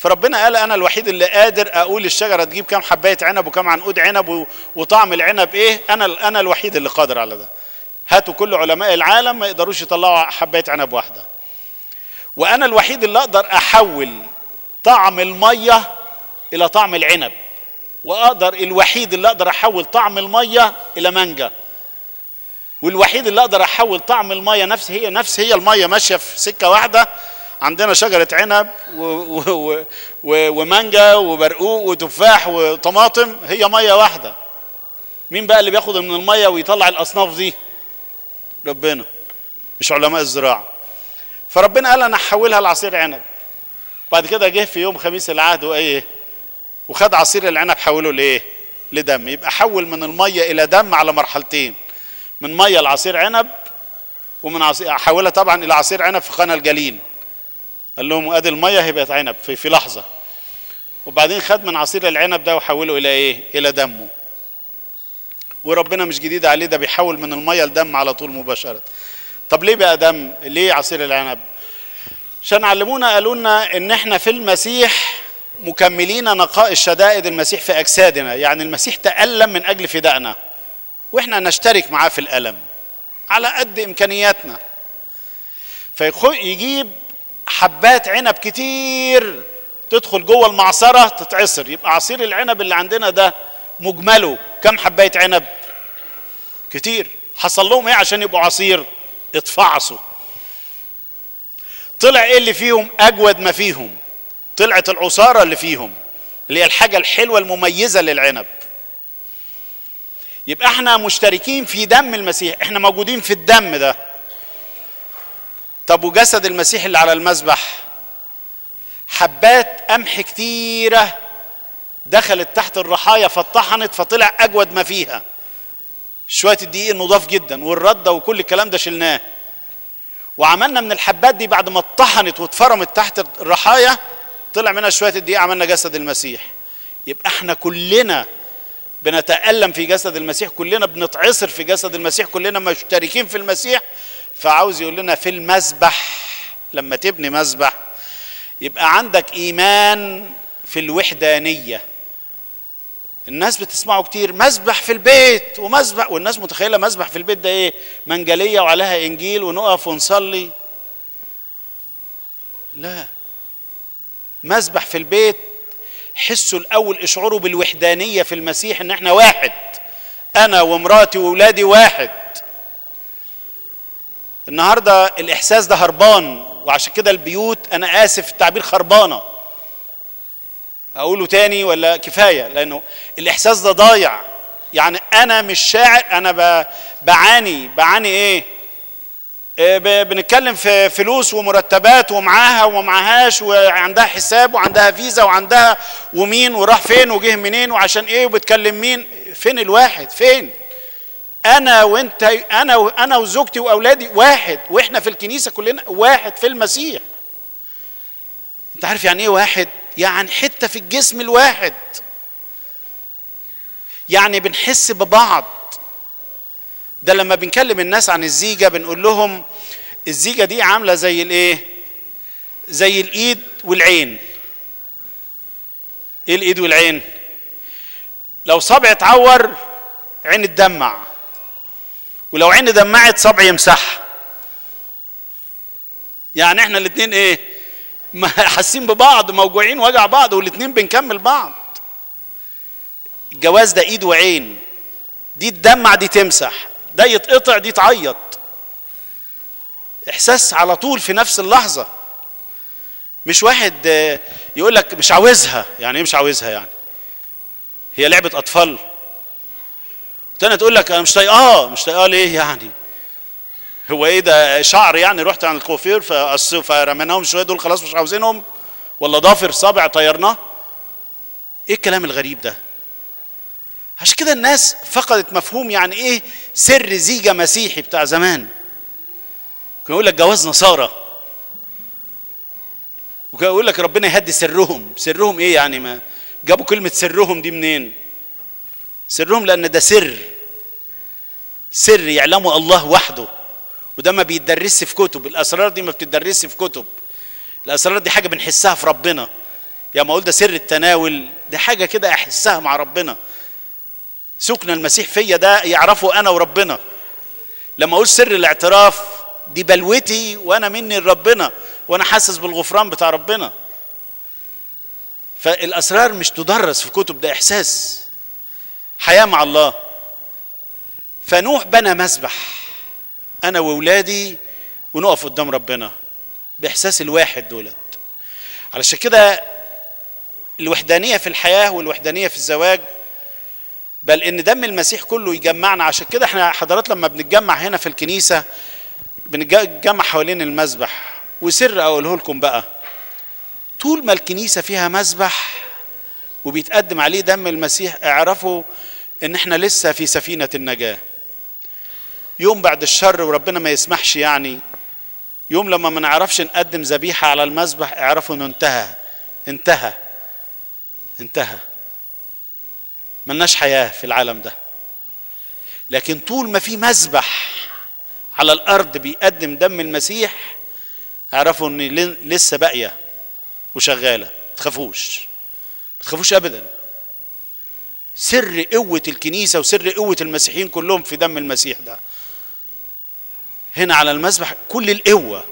فربنا قال انا الوحيد اللي قادر اقول الشجره تجيب كام حبايه عنب وكام عنقود عنب وطعم العنب ايه انا انا الوحيد اللي قادر على ده هاتوا كل علماء العالم ما يقدروش يطلعوا حبايه عنب واحده وانا الوحيد اللي اقدر احول طعم الميه الى طعم العنب واقدر الوحيد اللي اقدر احول طعم الميه الى مانجا والوحيد اللي اقدر احول طعم الميه نفس هي نفس هي الميه ماشيه في سكه واحده عندنا شجره عنب و و و ومانجا وبرقوق وتفاح وطماطم هي ميه واحده مين بقى اللي بياخد من الميه ويطلع الاصناف دي ربنا مش علماء الزراعه فربنا قال انا هحولها لعصير عنب بعد كده جه في يوم خميس العهد وايه وخد عصير العنب حوله لايه لدم يبقى حول من الميه الى دم على مرحلتين من ميه لعصير عنب ومن عصير حولها طبعا الى عصير عنب في قنا الجليل قال لهم ادي الميه هي عنب في, في لحظه وبعدين خد من عصير العنب ده وحوله الى ايه الى دمه وربنا مش جديد عليه ده بيحول من الميه لدم على طول مباشره طب ليه بقى دم ليه عصير العنب عشان علمونا قالوا لنا ان احنا في المسيح مكملين نقاء الشدائد المسيح في اجسادنا يعني المسيح تالم من اجل فدائنا واحنا نشترك معاه في الالم على قد امكانياتنا فيجيب حبات عنب كتير تدخل جوه المعصره تتعصر يبقى عصير العنب اللي عندنا ده مجمله كم حبايه عنب كتير حصل لهم ايه عشان يبقوا عصير اتفعصوا طلع ايه اللي فيهم اجود ما فيهم طلعت العصاره اللي فيهم اللي هي الحاجه الحلوه المميزه للعنب يبقى احنا مشتركين في دم المسيح احنا موجودين في الدم ده طب وجسد المسيح اللي على المذبح حبات قمح كتيره دخلت تحت الرحايا فاتطحنت فطلع اجود ما فيها شويه الدقيق النضاف جدا والرده وكل الكلام ده شلناه وعملنا من الحبات دي بعد ما اتطحنت واتفرمت تحت الرحايا طلع منها شويه الدقيق عملنا جسد المسيح يبقى احنا كلنا بنتألم في جسد المسيح كلنا بنتعصر في جسد المسيح كلنا مشتركين في المسيح فعاوز يقول لنا في المسبح لما تبني مسبح يبقى عندك ايمان في الوحدانيه الناس بتسمعوا كتير مسبح في البيت ومسبح والناس متخيله مسبح في البيت ده ايه منجليه وعليها انجيل ونقف ونصلي لا مسبح في البيت حسوا الاول اشعروا بالوحدانيه في المسيح ان احنا واحد انا ومراتي واولادي واحد النهارده الاحساس ده هربان وعشان كده البيوت انا اسف التعبير خربانه اقوله تاني ولا كفايه لانه الاحساس ده ضايع يعني انا مش شاعر انا بعاني بعاني ايه بنتكلم في فلوس ومرتبات ومعاها ومعهاش وعندها حساب وعندها فيزا وعندها ومين وراح فين وجه منين وعشان ايه وبتكلم مين فين الواحد فين انا وانت انا انا وزوجتي واولادي واحد واحنا في الكنيسه كلنا واحد في المسيح انت عارف يعني ايه واحد يعني حته في الجسم الواحد يعني بنحس ببعض ده لما بنكلم الناس عن الزيجه بنقول لهم الزيجه دي عامله زي الايه زي الايد والعين ايه الايد والعين لو صبع اتعور عين تدمع ولو عين دمعت صبع يمسح يعني احنا الاثنين ايه حاسين ببعض موجوعين وجع بعض والاثنين بنكمل بعض الجواز ده ايد وعين دي تدمع دي تمسح ده يتقطع دي تعيط احساس على طول في نفس اللحظه مش واحد يقول لك مش عاوزها يعني ايه مش عاوزها يعني هي لعبه اطفال تاني تقول لك انا مش طايقاه مش طايقاه ليه يعني هو ايه ده شعر يعني رحت عند الكوافير فرميناهم شويه دول خلاص مش عاوزينهم ولا ضافر صابع طيرناه ايه الكلام الغريب ده عشان كده الناس فقدت مفهوم يعني ايه سر زيجه مسيحي بتاع زمان كان يقول لك جواز نصارى وكان يقول لك ربنا يهدي سرهم سرهم ايه يعني ما جابوا كلمه سرهم دي منين سرهم لان ده سر سر يعلمه الله وحده وده ما بيتدرسش في كتب الاسرار دي ما بتدرسش في كتب الاسرار دي حاجه بنحسها في ربنا يا ما اقول ده سر التناول دي حاجه كده احسها مع ربنا سكن المسيح فيا ده يعرفه انا وربنا لما اقول سر الاعتراف دي بلوتي وانا مني لربنا وانا حاسس بالغفران بتاع ربنا فالاسرار مش تدرس في كتب ده احساس حياه مع الله فنوح بنى مسبح انا واولادي ونقف قدام ربنا باحساس الواحد دولت علشان كده الوحدانيه في الحياه والوحدانيه في الزواج بل ان دم المسيح كله يجمعنا عشان كده احنا حضرات لما بنتجمع هنا في الكنيسه بنتجمع حوالين المسبح وسر اقوله لكم بقى طول ما الكنيسه فيها مسبح وبيتقدم عليه دم المسيح اعرفوا ان احنا لسه في سفينه النجاه يوم بعد الشر وربنا ما يسمحش يعني يوم لما ما نعرفش نقدم ذبيحه على المسبح اعرفوا انه انتهى انتهى انتهى ملناش حياه في العالم ده لكن طول ما في مذبح على الارض بيقدم دم المسيح اعرفوا ان لسه باقيه وشغاله ما تخافوش ما تخافوش ابدا سر قوه الكنيسه وسر قوه المسيحيين كلهم في دم المسيح ده هنا على المذبح كل القوه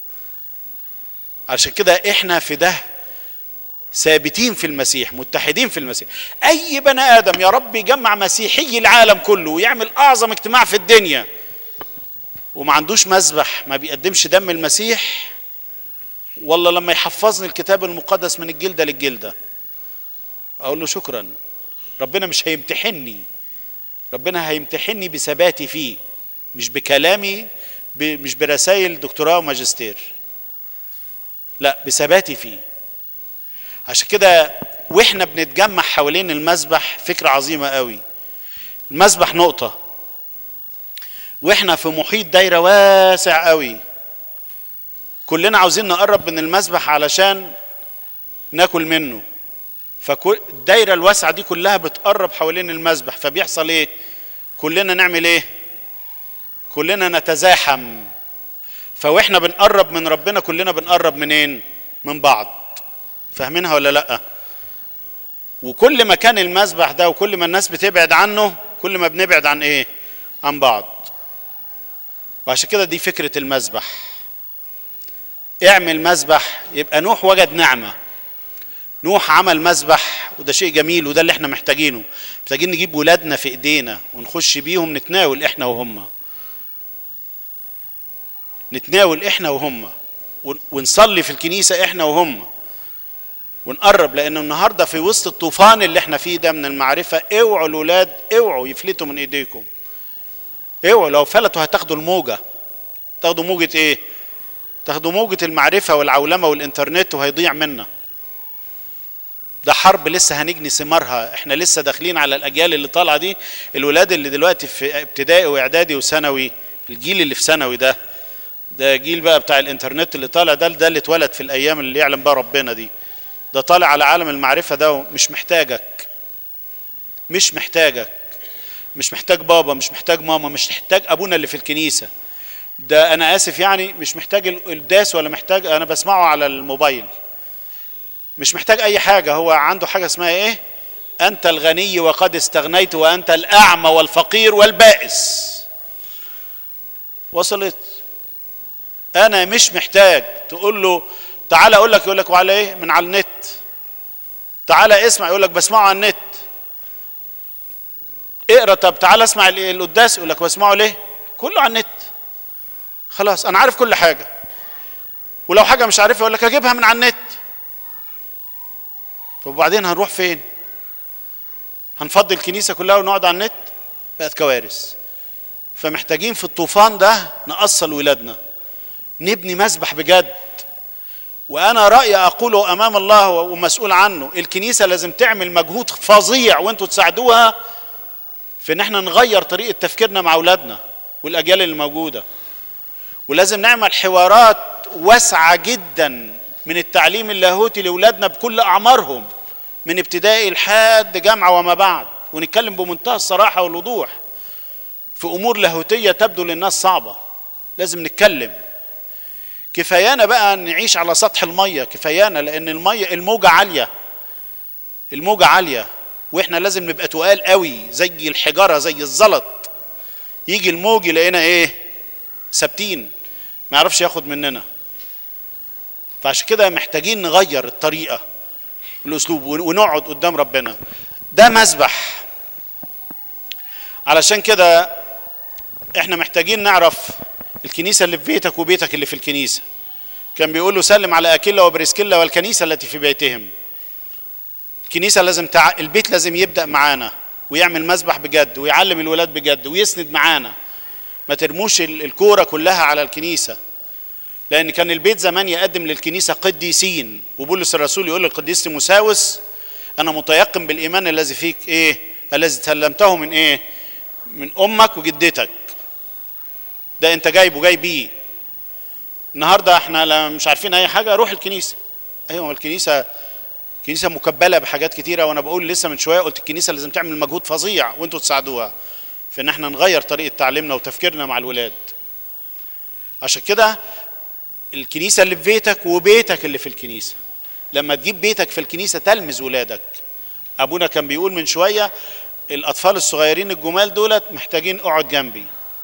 عشان كده احنا في ده ثابتين في المسيح متحدين في المسيح اي بني ادم يا رب يجمع مسيحي العالم كله ويعمل اعظم اجتماع في الدنيا وما عندوش مذبح ما بيقدمش دم المسيح والله لما يحفظني الكتاب المقدس من الجلده للجلده اقول له شكرا ربنا مش هيمتحني ربنا هيمتحني بثباتي فيه مش بكلامي مش برسائل دكتوراه وماجستير لا بثباتي فيه عشان كده واحنا بنتجمع حوالين المسبح فكرة عظيمة قوي المسبح نقطة واحنا في محيط دايرة واسع قوي كلنا عاوزين نقرب من المسبح علشان ناكل منه فالدايرة الواسعة دي كلها بتقرب حوالين المسبح فبيحصل ايه كلنا نعمل ايه كلنا نتزاحم فواحنا بنقرب من ربنا كلنا بنقرب منين من بعض فاهمينها ولا لا وكل ما كان المسبح ده وكل ما الناس بتبعد عنه كل ما بنبعد عن ايه عن بعض وعشان كده دي فكرة المسبح اعمل مسبح يبقى نوح وجد نعمة نوح عمل مسبح وده شيء جميل وده اللي احنا محتاجينه محتاجين نجيب ولادنا في ايدينا ونخش بيهم نتناول احنا وهم نتناول احنا وهم ونصلي في الكنيسة احنا وهم ونقرب لان النهارده في وسط الطوفان اللي احنا فيه ده من المعرفه اوعوا الاولاد اوعوا يفلتوا من ايديكم اوعوا لو فلتوا هتاخدوا الموجه تاخدوا موجه ايه تاخدوا موجه المعرفه والعولمه والانترنت وهيضيع منا ده حرب لسه هنجني ثمارها احنا لسه داخلين على الاجيال اللي طالعه دي الولاد اللي دلوقتي في ابتدائي واعدادي وثانوي الجيل اللي في ثانوي ده ده جيل بقى بتاع الانترنت اللي طالع ده ده اللي اتولد في الايام اللي يعلم بها ربنا دي ده طالع على عالم المعرفه ده مش محتاجك مش محتاجك مش محتاج بابا مش محتاج ماما مش محتاج ابونا اللي في الكنيسه ده انا اسف يعني مش محتاج الداس ولا محتاج انا بسمعه على الموبايل مش محتاج اي حاجه هو عنده حاجه اسمها ايه انت الغني وقد استغنيت وانت الاعمى والفقير والبائس وصلت انا مش محتاج تقول له تعالى اقول لك يقول لك وعلى ايه من على النت تعالى اسمع يقول لك بسمعه على النت اقرا طب تعالى اسمع القداس يقول لك بسمعه ليه كله على النت خلاص انا عارف كل حاجه ولو حاجه مش عارفها يقول لك اجيبها من على النت طب وبعدين هنروح فين هنفضي الكنيسه كلها ونقعد على النت بقت كوارث فمحتاجين في الطوفان ده نأصل ولادنا نبني مسبح بجد وانا رايي اقوله امام الله ومسؤول عنه الكنيسه لازم تعمل مجهود فظيع وانتوا تساعدوها في ان احنا نغير طريقه تفكيرنا مع اولادنا والاجيال اللي موجوده ولازم نعمل حوارات واسعه جدا من التعليم اللاهوتي لاولادنا بكل اعمارهم من ابتدائي لحد جامعه وما بعد ونتكلم بمنتهى الصراحه والوضوح في امور لاهوتيه تبدو للناس صعبه لازم نتكلم كفايانا بقى نعيش على سطح الميه كفايانا لان الميه الموجه عاليه الموجه عاليه واحنا لازم نبقى تقال قوي زي الحجاره زي الزلط يجي الموج يلاقينا ايه ثابتين ما يعرفش ياخد مننا فعشان كده محتاجين نغير الطريقه الاسلوب ونقعد قدام ربنا ده مسبح علشان كده احنا محتاجين نعرف الكنيسه اللي في بيتك وبيتك اللي في الكنيسه كان بيقول له سلم على اكيلا وبريسكيلا والكنيسه التي في بيتهم الكنيسه لازم تع... البيت لازم يبدا معانا ويعمل مسبح بجد ويعلم الولاد بجد ويسند معانا ما ترموش الكوره كلها على الكنيسه لان كان البيت زمان يقدم للكنيسه قديسين وبولس الرسول يقول للقديس تيموساوس انا متيقن بالايمان الذي فيك ايه الذي تسلمته من ايه من امك وجدتك ده انت جايبه جاي بيه النهارده احنا لا مش عارفين اي حاجه روح الكنيسه ايوه الكنيسه كنيسه مكبله بحاجات كتيره وانا بقول لسه من شويه قلت الكنيسه لازم تعمل مجهود فظيع وانتوا تساعدوها في ان احنا نغير طريقه تعليمنا وتفكيرنا مع الولاد عشان كده الكنيسه اللي في بيتك وبيتك اللي في الكنيسه لما تجيب بيتك في الكنيسه تلمذ ولادك ابونا كان بيقول من شويه الاطفال الصغيرين الجمال دولت محتاجين اقعد جنبي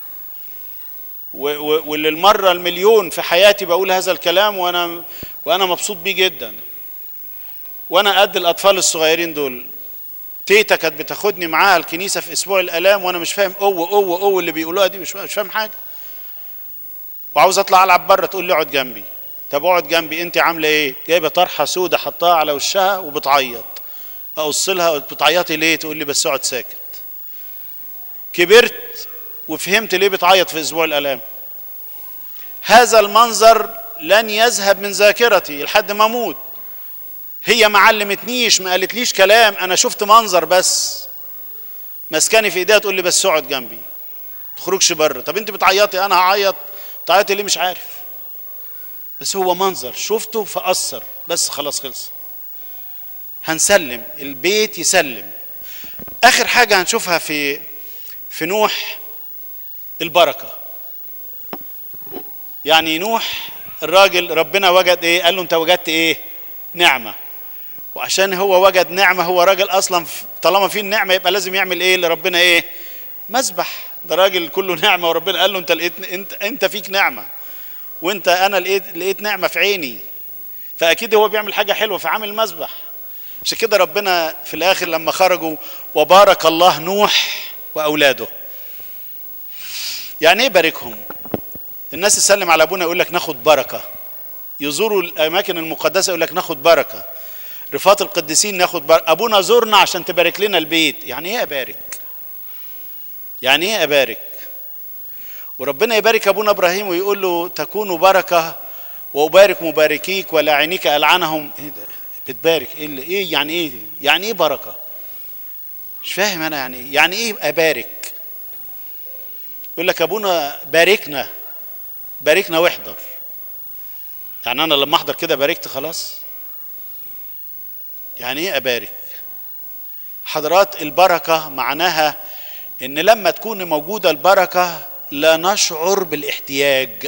وللمره المليون في حياتي بقول هذا الكلام وانا وانا مبسوط بيه جدا وانا قد الاطفال الصغيرين دول تيتا كانت بتاخدني معاها الكنيسه في اسبوع الالام وانا مش فاهم قوه قوه قوه اللي بيقولوها دي مش فاهم حاجه وعاوز اطلع العب بره تقول لي اقعد جنبي طب اقعد جنبي انت عامله ايه جايبه طرحه سودة حطاها على وشها وبتعيط اقص لها بتعيطي ليه تقول لي بس اقعد ساكت كبرت وفهمت ليه بتعيط في اسبوع الالام هذا المنظر لن يذهب من ذاكرتي لحد ما اموت هي ما علمتنيش ما قالتليش كلام انا شفت منظر بس مسكاني في ايديها تقول لي بس اقعد جنبي تخرجش بره طب انت بتعيطي انا هعيط تعيطي ليه مش عارف بس هو منظر شفته فاثر بس خلاص خلص هنسلم البيت يسلم اخر حاجه هنشوفها في في نوح البركه يعني نوح الراجل ربنا وجد ايه قال له انت وجدت ايه نعمه وعشان هو وجد نعمه هو راجل اصلا طالما في النعمه يبقى لازم يعمل ايه لربنا ايه مسبح ده راجل كله نعمه وربنا قال له انت لقيت انت انت فيك نعمه وانت انا لقيت لقيت نعمه في عيني فاكيد هو بيعمل حاجه حلوه فعامل مسبح عشان كده ربنا في الاخر لما خرجوا وبارك الله نوح واولاده يعني ايه باركهم الناس تسلم على ابونا يقول لك ناخد بركه يزوروا الاماكن المقدسه يقول لك ناخد بركه رفات القديسين ناخد بركه ابونا زورنا عشان تبارك لنا البيت يعني ايه ابارك يعني ايه ابارك وربنا يبارك ابونا ابراهيم ويقول له تكون بركه وابارك مباركيك ولاعنيك العنهم ايه ده بتبارك ايه اللي ايه يعني ايه يعني ايه بركه مش فاهم انا يعني ايه يعني ايه ابارك يقول لك ابونا باركنا باركنا واحضر يعني انا لما احضر كده باركت خلاص يعني ايه ابارك حضرات البركه معناها ان لما تكون موجوده البركه لا نشعر بالاحتياج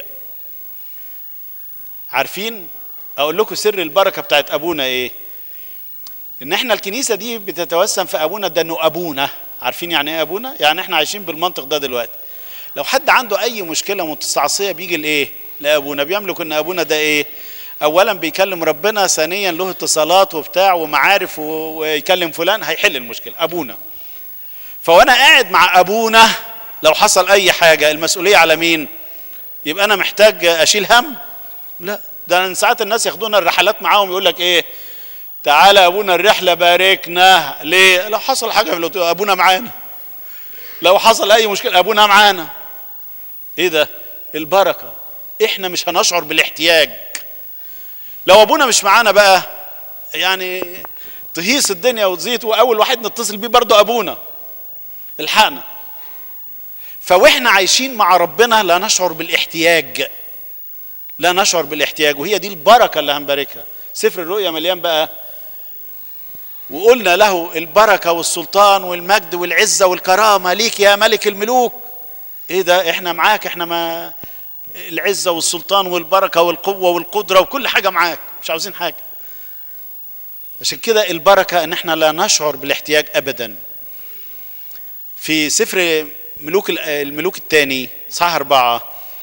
عارفين اقول لكم سر البركه بتاعت ابونا ايه ان احنا الكنيسه دي بتتوسم في ابونا ده انه ابونا عارفين يعني ايه ابونا يعني احنا عايشين بالمنطق ده دلوقتي لو حد عنده اي مشكله مستعصيه بيجي لايه لابونا بيملك ان ابونا ده ايه اولا بيكلم ربنا ثانيا له اتصالات وبتاع ومعارف ويكلم فلان هيحل المشكله ابونا فوانا قاعد مع ابونا لو حصل اي حاجه المسؤوليه على مين يبقى انا محتاج اشيل هم لا ده ساعات الناس ياخدونا الرحلات معاهم يقول لك ايه تعالى ابونا الرحله باركنا ليه لو حصل حاجه في الأوتو ابونا معانا لو حصل اي مشكله ابونا معانا ايه ده البركه احنا مش هنشعر بالاحتياج لو ابونا مش معانا بقى يعني تهيص الدنيا وتزيد واول واحد نتصل بيه برضه ابونا الحقنا فواحنا عايشين مع ربنا لا نشعر بالاحتياج لا نشعر بالاحتياج وهي دي البركه اللي هنباركها سفر الرؤيا مليان بقى وقلنا له البركه والسلطان والمجد والعزه والكرامه ليك يا ملك الملوك ايه ده احنا معاك احنا ما العزه والسلطان والبركه والقوه والقدره وكل حاجه معاك مش عاوزين حاجه عشان كده البركه ان احنا لا نشعر بالاحتياج ابدا في سفر ملوك الملوك الثاني صح أربعة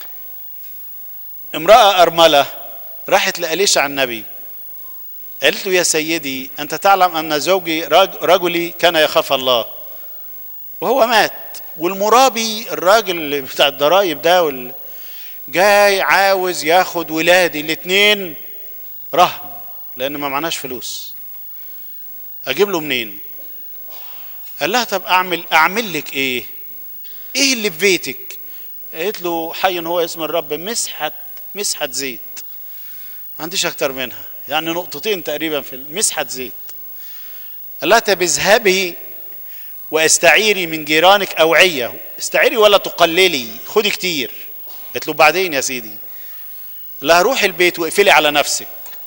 امرأة أرملة راحت لأليشع النبي قالت له يا سيدي أنت تعلم أن زوجي رجلي كان يخاف الله وهو مات والمرابي الراجل بتاع الضرايب ده وال... جاي عاوز ياخد ولادي الاثنين رهن لان ما معناش فلوس اجيب له منين قال لها طب اعمل اعمل لك ايه ايه اللي في بيتك قالت له حي هو اسم الرب مسحه مسحه زيت ما عنديش اكتر منها يعني نقطتين تقريبا في مسحه زيت قال لها طب اذهبي واستعيري من جيرانك اوعيه استعيري ولا تقللي خدي كتير قالت له بعدين يا سيدي لا روحي البيت واقفلي على نفسك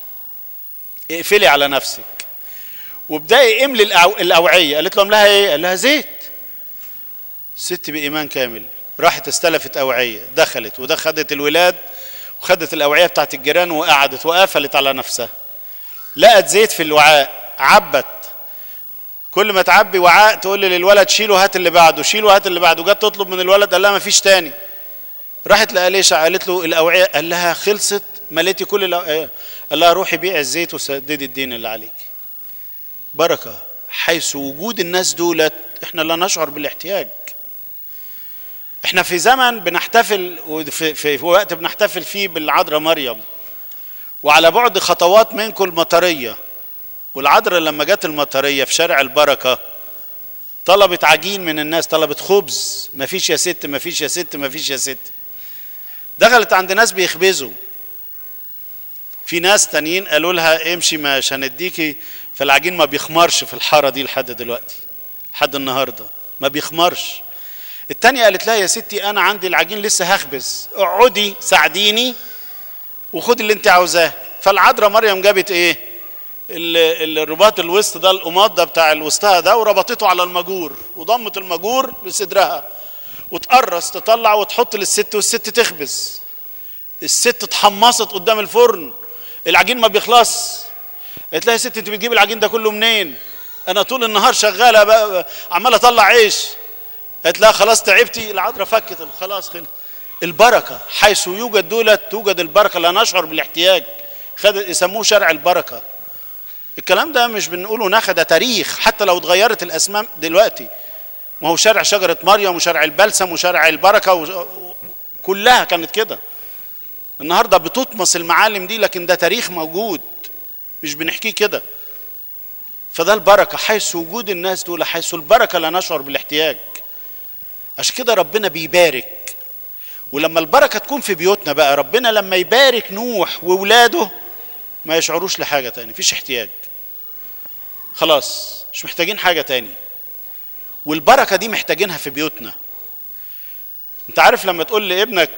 اقفلي على نفسك وابدأي املي الاوعيه قالت لهم لها ايه قال لها زيت الست بايمان كامل راحت استلفت اوعيه دخلت وده خدت الولاد وخدت الاوعيه بتاعت الجيران وقعدت وقفلت على نفسها لقت زيت في الوعاء عبت كل ما تعبي وعاء تقول للولد شيله هات اللي بعده شيله هات اللي بعده جت تطلب من الولد قال لها ما فيش تاني راحت لأليشع قالت له الأوعية قال لها خلصت مليتي كل الأوعية قال لها روحي بيع الزيت وسددي الدين اللي عليك بركة حيث وجود الناس دولت احنا لا نشعر بالاحتياج احنا في زمن بنحتفل وفي في وقت بنحتفل فيه بالعذراء مريم وعلى بعد خطوات منكم المطرية والعذراء لما جت المطرية في شارع البركة طلبت عجين من الناس طلبت خبز مفيش يا ست مفيش يا ست مفيش يا ست دخلت عند ناس بيخبزوا في ناس تانيين قالوا لها امشي مش هنديكي فالعجين ما بيخمرش في الحاره دي لحد دلوقتي لحد النهارده ما بيخمرش التانية قالت لها يا ستي انا عندي العجين لسه هخبز اقعدي ساعديني وخدي اللي انت عاوزاه فالعذراء مريم جابت ايه الرباط الوسط ده القماط ده بتاع الوسطها ده وربطته على المجور وضمت المجور لصدرها وتقرص تطلع وتحط للست والست تخبز الست اتحمصت قدام الفرن العجين ما بيخلص قالت لها يا ست انت بتجيب العجين ده كله منين انا طول النهار شغاله بقى عمال اطلع عيش قالت لها خلاص تعبتي العذراء فكت خلاص خلص البركه حيث يوجد دولت توجد البركه لا نشعر بالاحتياج خد يسموه شرع البركه الكلام ده مش بنقوله نخ ده تاريخ حتى لو اتغيرت الاسماء دلوقتي ما هو شارع شجرة مريم وشارع البلسم وشارع البركة و... كلها كانت كده النهاردة بتطمس المعالم دي لكن ده تاريخ موجود مش بنحكيه كده فده البركة حيث وجود الناس دول حيث البركة لا نشعر بالاحتياج عشان كده ربنا بيبارك ولما البركة تكون في بيوتنا بقى ربنا لما يبارك نوح وولاده ما يشعروش لحاجة تاني مفيش احتياج خلاص مش محتاجين حاجة تاني والبركة دي محتاجينها في بيوتنا انت عارف لما تقول لابنك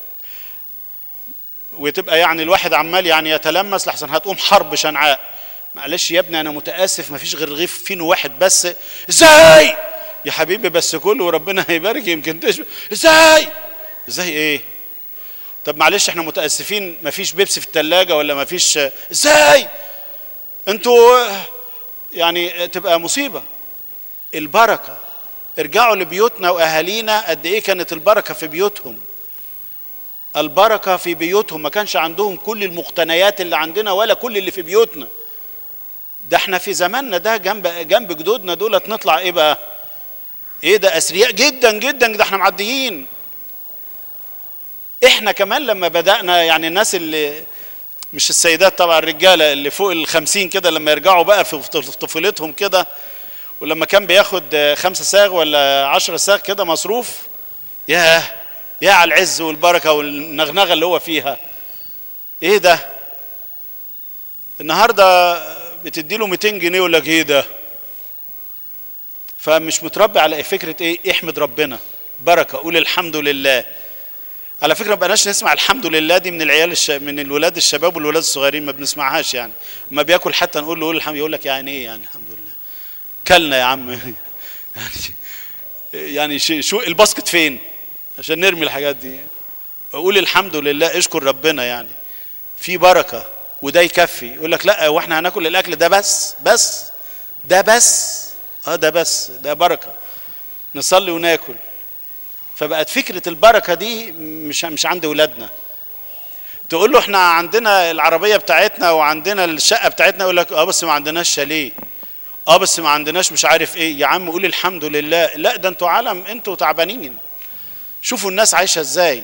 وتبقى يعني الواحد عمال يعني يتلمس لحسن هتقوم حرب شنعاء معلش يا ابني انا متاسف مفيش غير رغيف فينو واحد بس ازاي يا حبيبي بس كله وربنا هيبارك يمكن تشبه ازاي ازاي ايه طب معلش احنا متاسفين مفيش بيبسي في الثلاجه ولا مفيش ازاي انتوا يعني تبقى مصيبه البركه ارجعوا لبيوتنا واهالينا قد ايه كانت البركه في بيوتهم البركه في بيوتهم ما كانش عندهم كل المقتنيات اللي عندنا ولا كل اللي في بيوتنا ده احنا في زماننا ده جنب جنب جدودنا دولت نطلع ايه بقى ايه ده اثرياء جدا جدا ده احنا معديين احنا كمان لما بدانا يعني الناس اللي مش السيدات طبعا الرجاله اللي فوق الخمسين كده لما يرجعوا بقى في طفولتهم كده ولما كان بياخد خمسة ساغ ولا عشرة ساغ كده مصروف ياه يا على العز والبركة والنغنغة اللي هو فيها ايه ده النهاردة بتدي له 200 جنيه ولا ايه ده فمش متربي على فكرة ايه احمد ربنا بركة قول الحمد لله على فكرة ما بقناش نسمع الحمد لله دي من العيال الش... من الولاد الشباب والولاد الصغيرين ما بنسمعهاش يعني ما بياكل حتى نقول له قول الحمد يقول لك يعني ايه يعني الحمد لله كلنا يا عم يعني يعني شو الباسكت فين عشان نرمي الحاجات دي قول الحمد لله اشكر ربنا يعني في بركه وده يكفي يقول لك لا واحنا هناكل الاكل ده بس بس ده بس اه ده بس ده بركه نصلي وناكل فبقت فكره البركه دي مش مش عند ولادنا تقول له احنا عندنا العربيه بتاعتنا وعندنا الشقه بتاعتنا يقول لك اه بس ما عندناش شاليه اه بس ما عندناش مش عارف ايه يا عم قول الحمد لله لا ده انتوا عالم انتوا تعبانين شوفوا الناس عايشه ازاي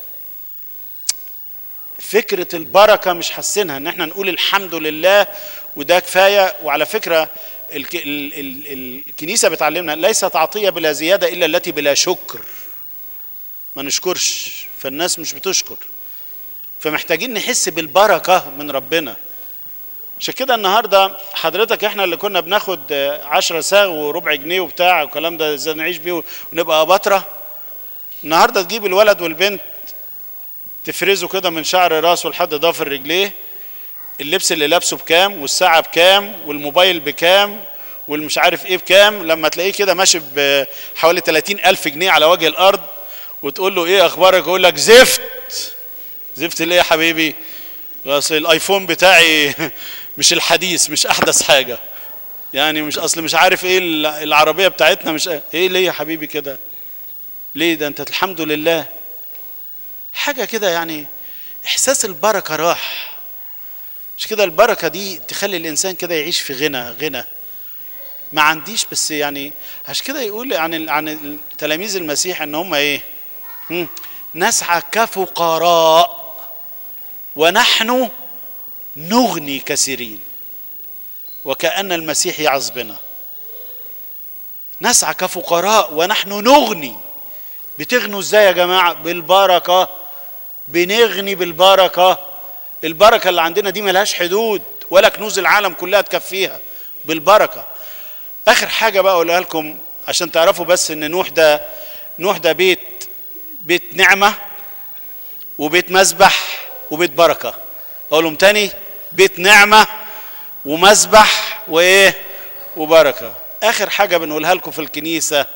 فكرة البركة مش حاسينها ان احنا نقول الحمد لله وده كفاية وعلى فكرة الك... ال... ال... الكنيسة بتعلمنا ليست عطية بلا زيادة إلا التي بلا شكر ما نشكرش فالناس مش بتشكر فمحتاجين نحس بالبركة من ربنا عشان كده النهاردة حضرتك احنا اللي كنا بناخد عشرة ساغ وربع جنيه وبتاع والكلام ده ازاي نعيش بيه ونبقى أباطرة النهاردة تجيب الولد والبنت تفرزه كده من شعر راسه لحد ضافر رجليه اللبس اللي لابسه بكام والساعة بكام والموبايل بكام والمش عارف ايه بكام لما تلاقيه كده ماشي بحوالي 30 ألف جنيه على وجه الأرض وتقول له ايه أخبارك يقول لك زفت زفت ليه يا حبيبي اصل الايفون بتاعي مش الحديث مش احدث حاجه يعني مش اصل مش عارف ايه العربيه بتاعتنا مش ايه ليه يا حبيبي كده ليه ده انت الحمد لله حاجه كده يعني احساس البركه راح مش كده البركه دي تخلي الانسان كده يعيش في غنى غنى ما عنديش بس يعني عشان كده يقول عن عن تلاميذ المسيح ان هم ايه نسعى كفقراء ونحن نغني كثيرين وكأن المسيح يعظ بنا نسعى كفقراء ونحن نغني بتغنوا ازاي يا جماعة بالبركة بنغني بالبركة البركة اللي عندنا دي ملهاش حدود ولا كنوز العالم كلها تكفيها بالبركة آخر حاجة بقى أقولها لكم عشان تعرفوا بس إن نوح ده نوح ده بيت بيت نعمة وبيت مسبح وبيت بركة أقول لهم تاني بيت نعمة ومسبح وإيه وبركة آخر حاجة بنقولها لكم في الكنيسة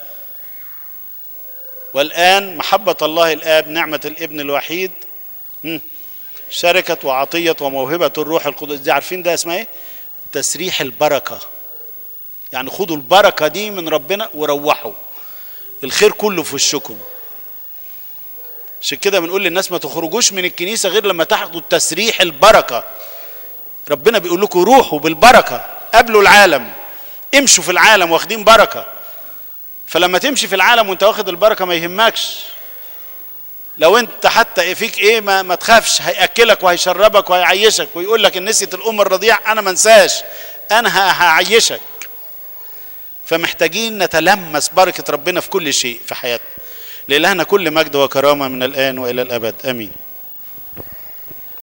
والآن محبة الله الآب نعمة الابن الوحيد شركة وعطية وموهبة الروح القدس دي عارفين ده اسمها ايه؟ تسريح البركة يعني خدوا البركة دي من ربنا وروحوا الخير كله في وشكم عشان كده بنقول للناس ما تخرجوش من الكنيسة غير لما تاخدوا التسريح البركة ربنا بيقول لكم روحوا بالبركة قابلوا العالم امشوا في العالم واخدين بركة فلما تمشي في العالم وانت واخد البركة ما يهمكش لو انت حتى فيك ايه ما, ما تخافش هياكلك وهيشربك وهيعيشك ويقول لك ان نسيت الام الرضيع انا ما انساش انا هعيشك فمحتاجين نتلمس بركه ربنا في كل شيء في حياتنا لإلهنا كل مجد وكرامه من الان والى الابد امين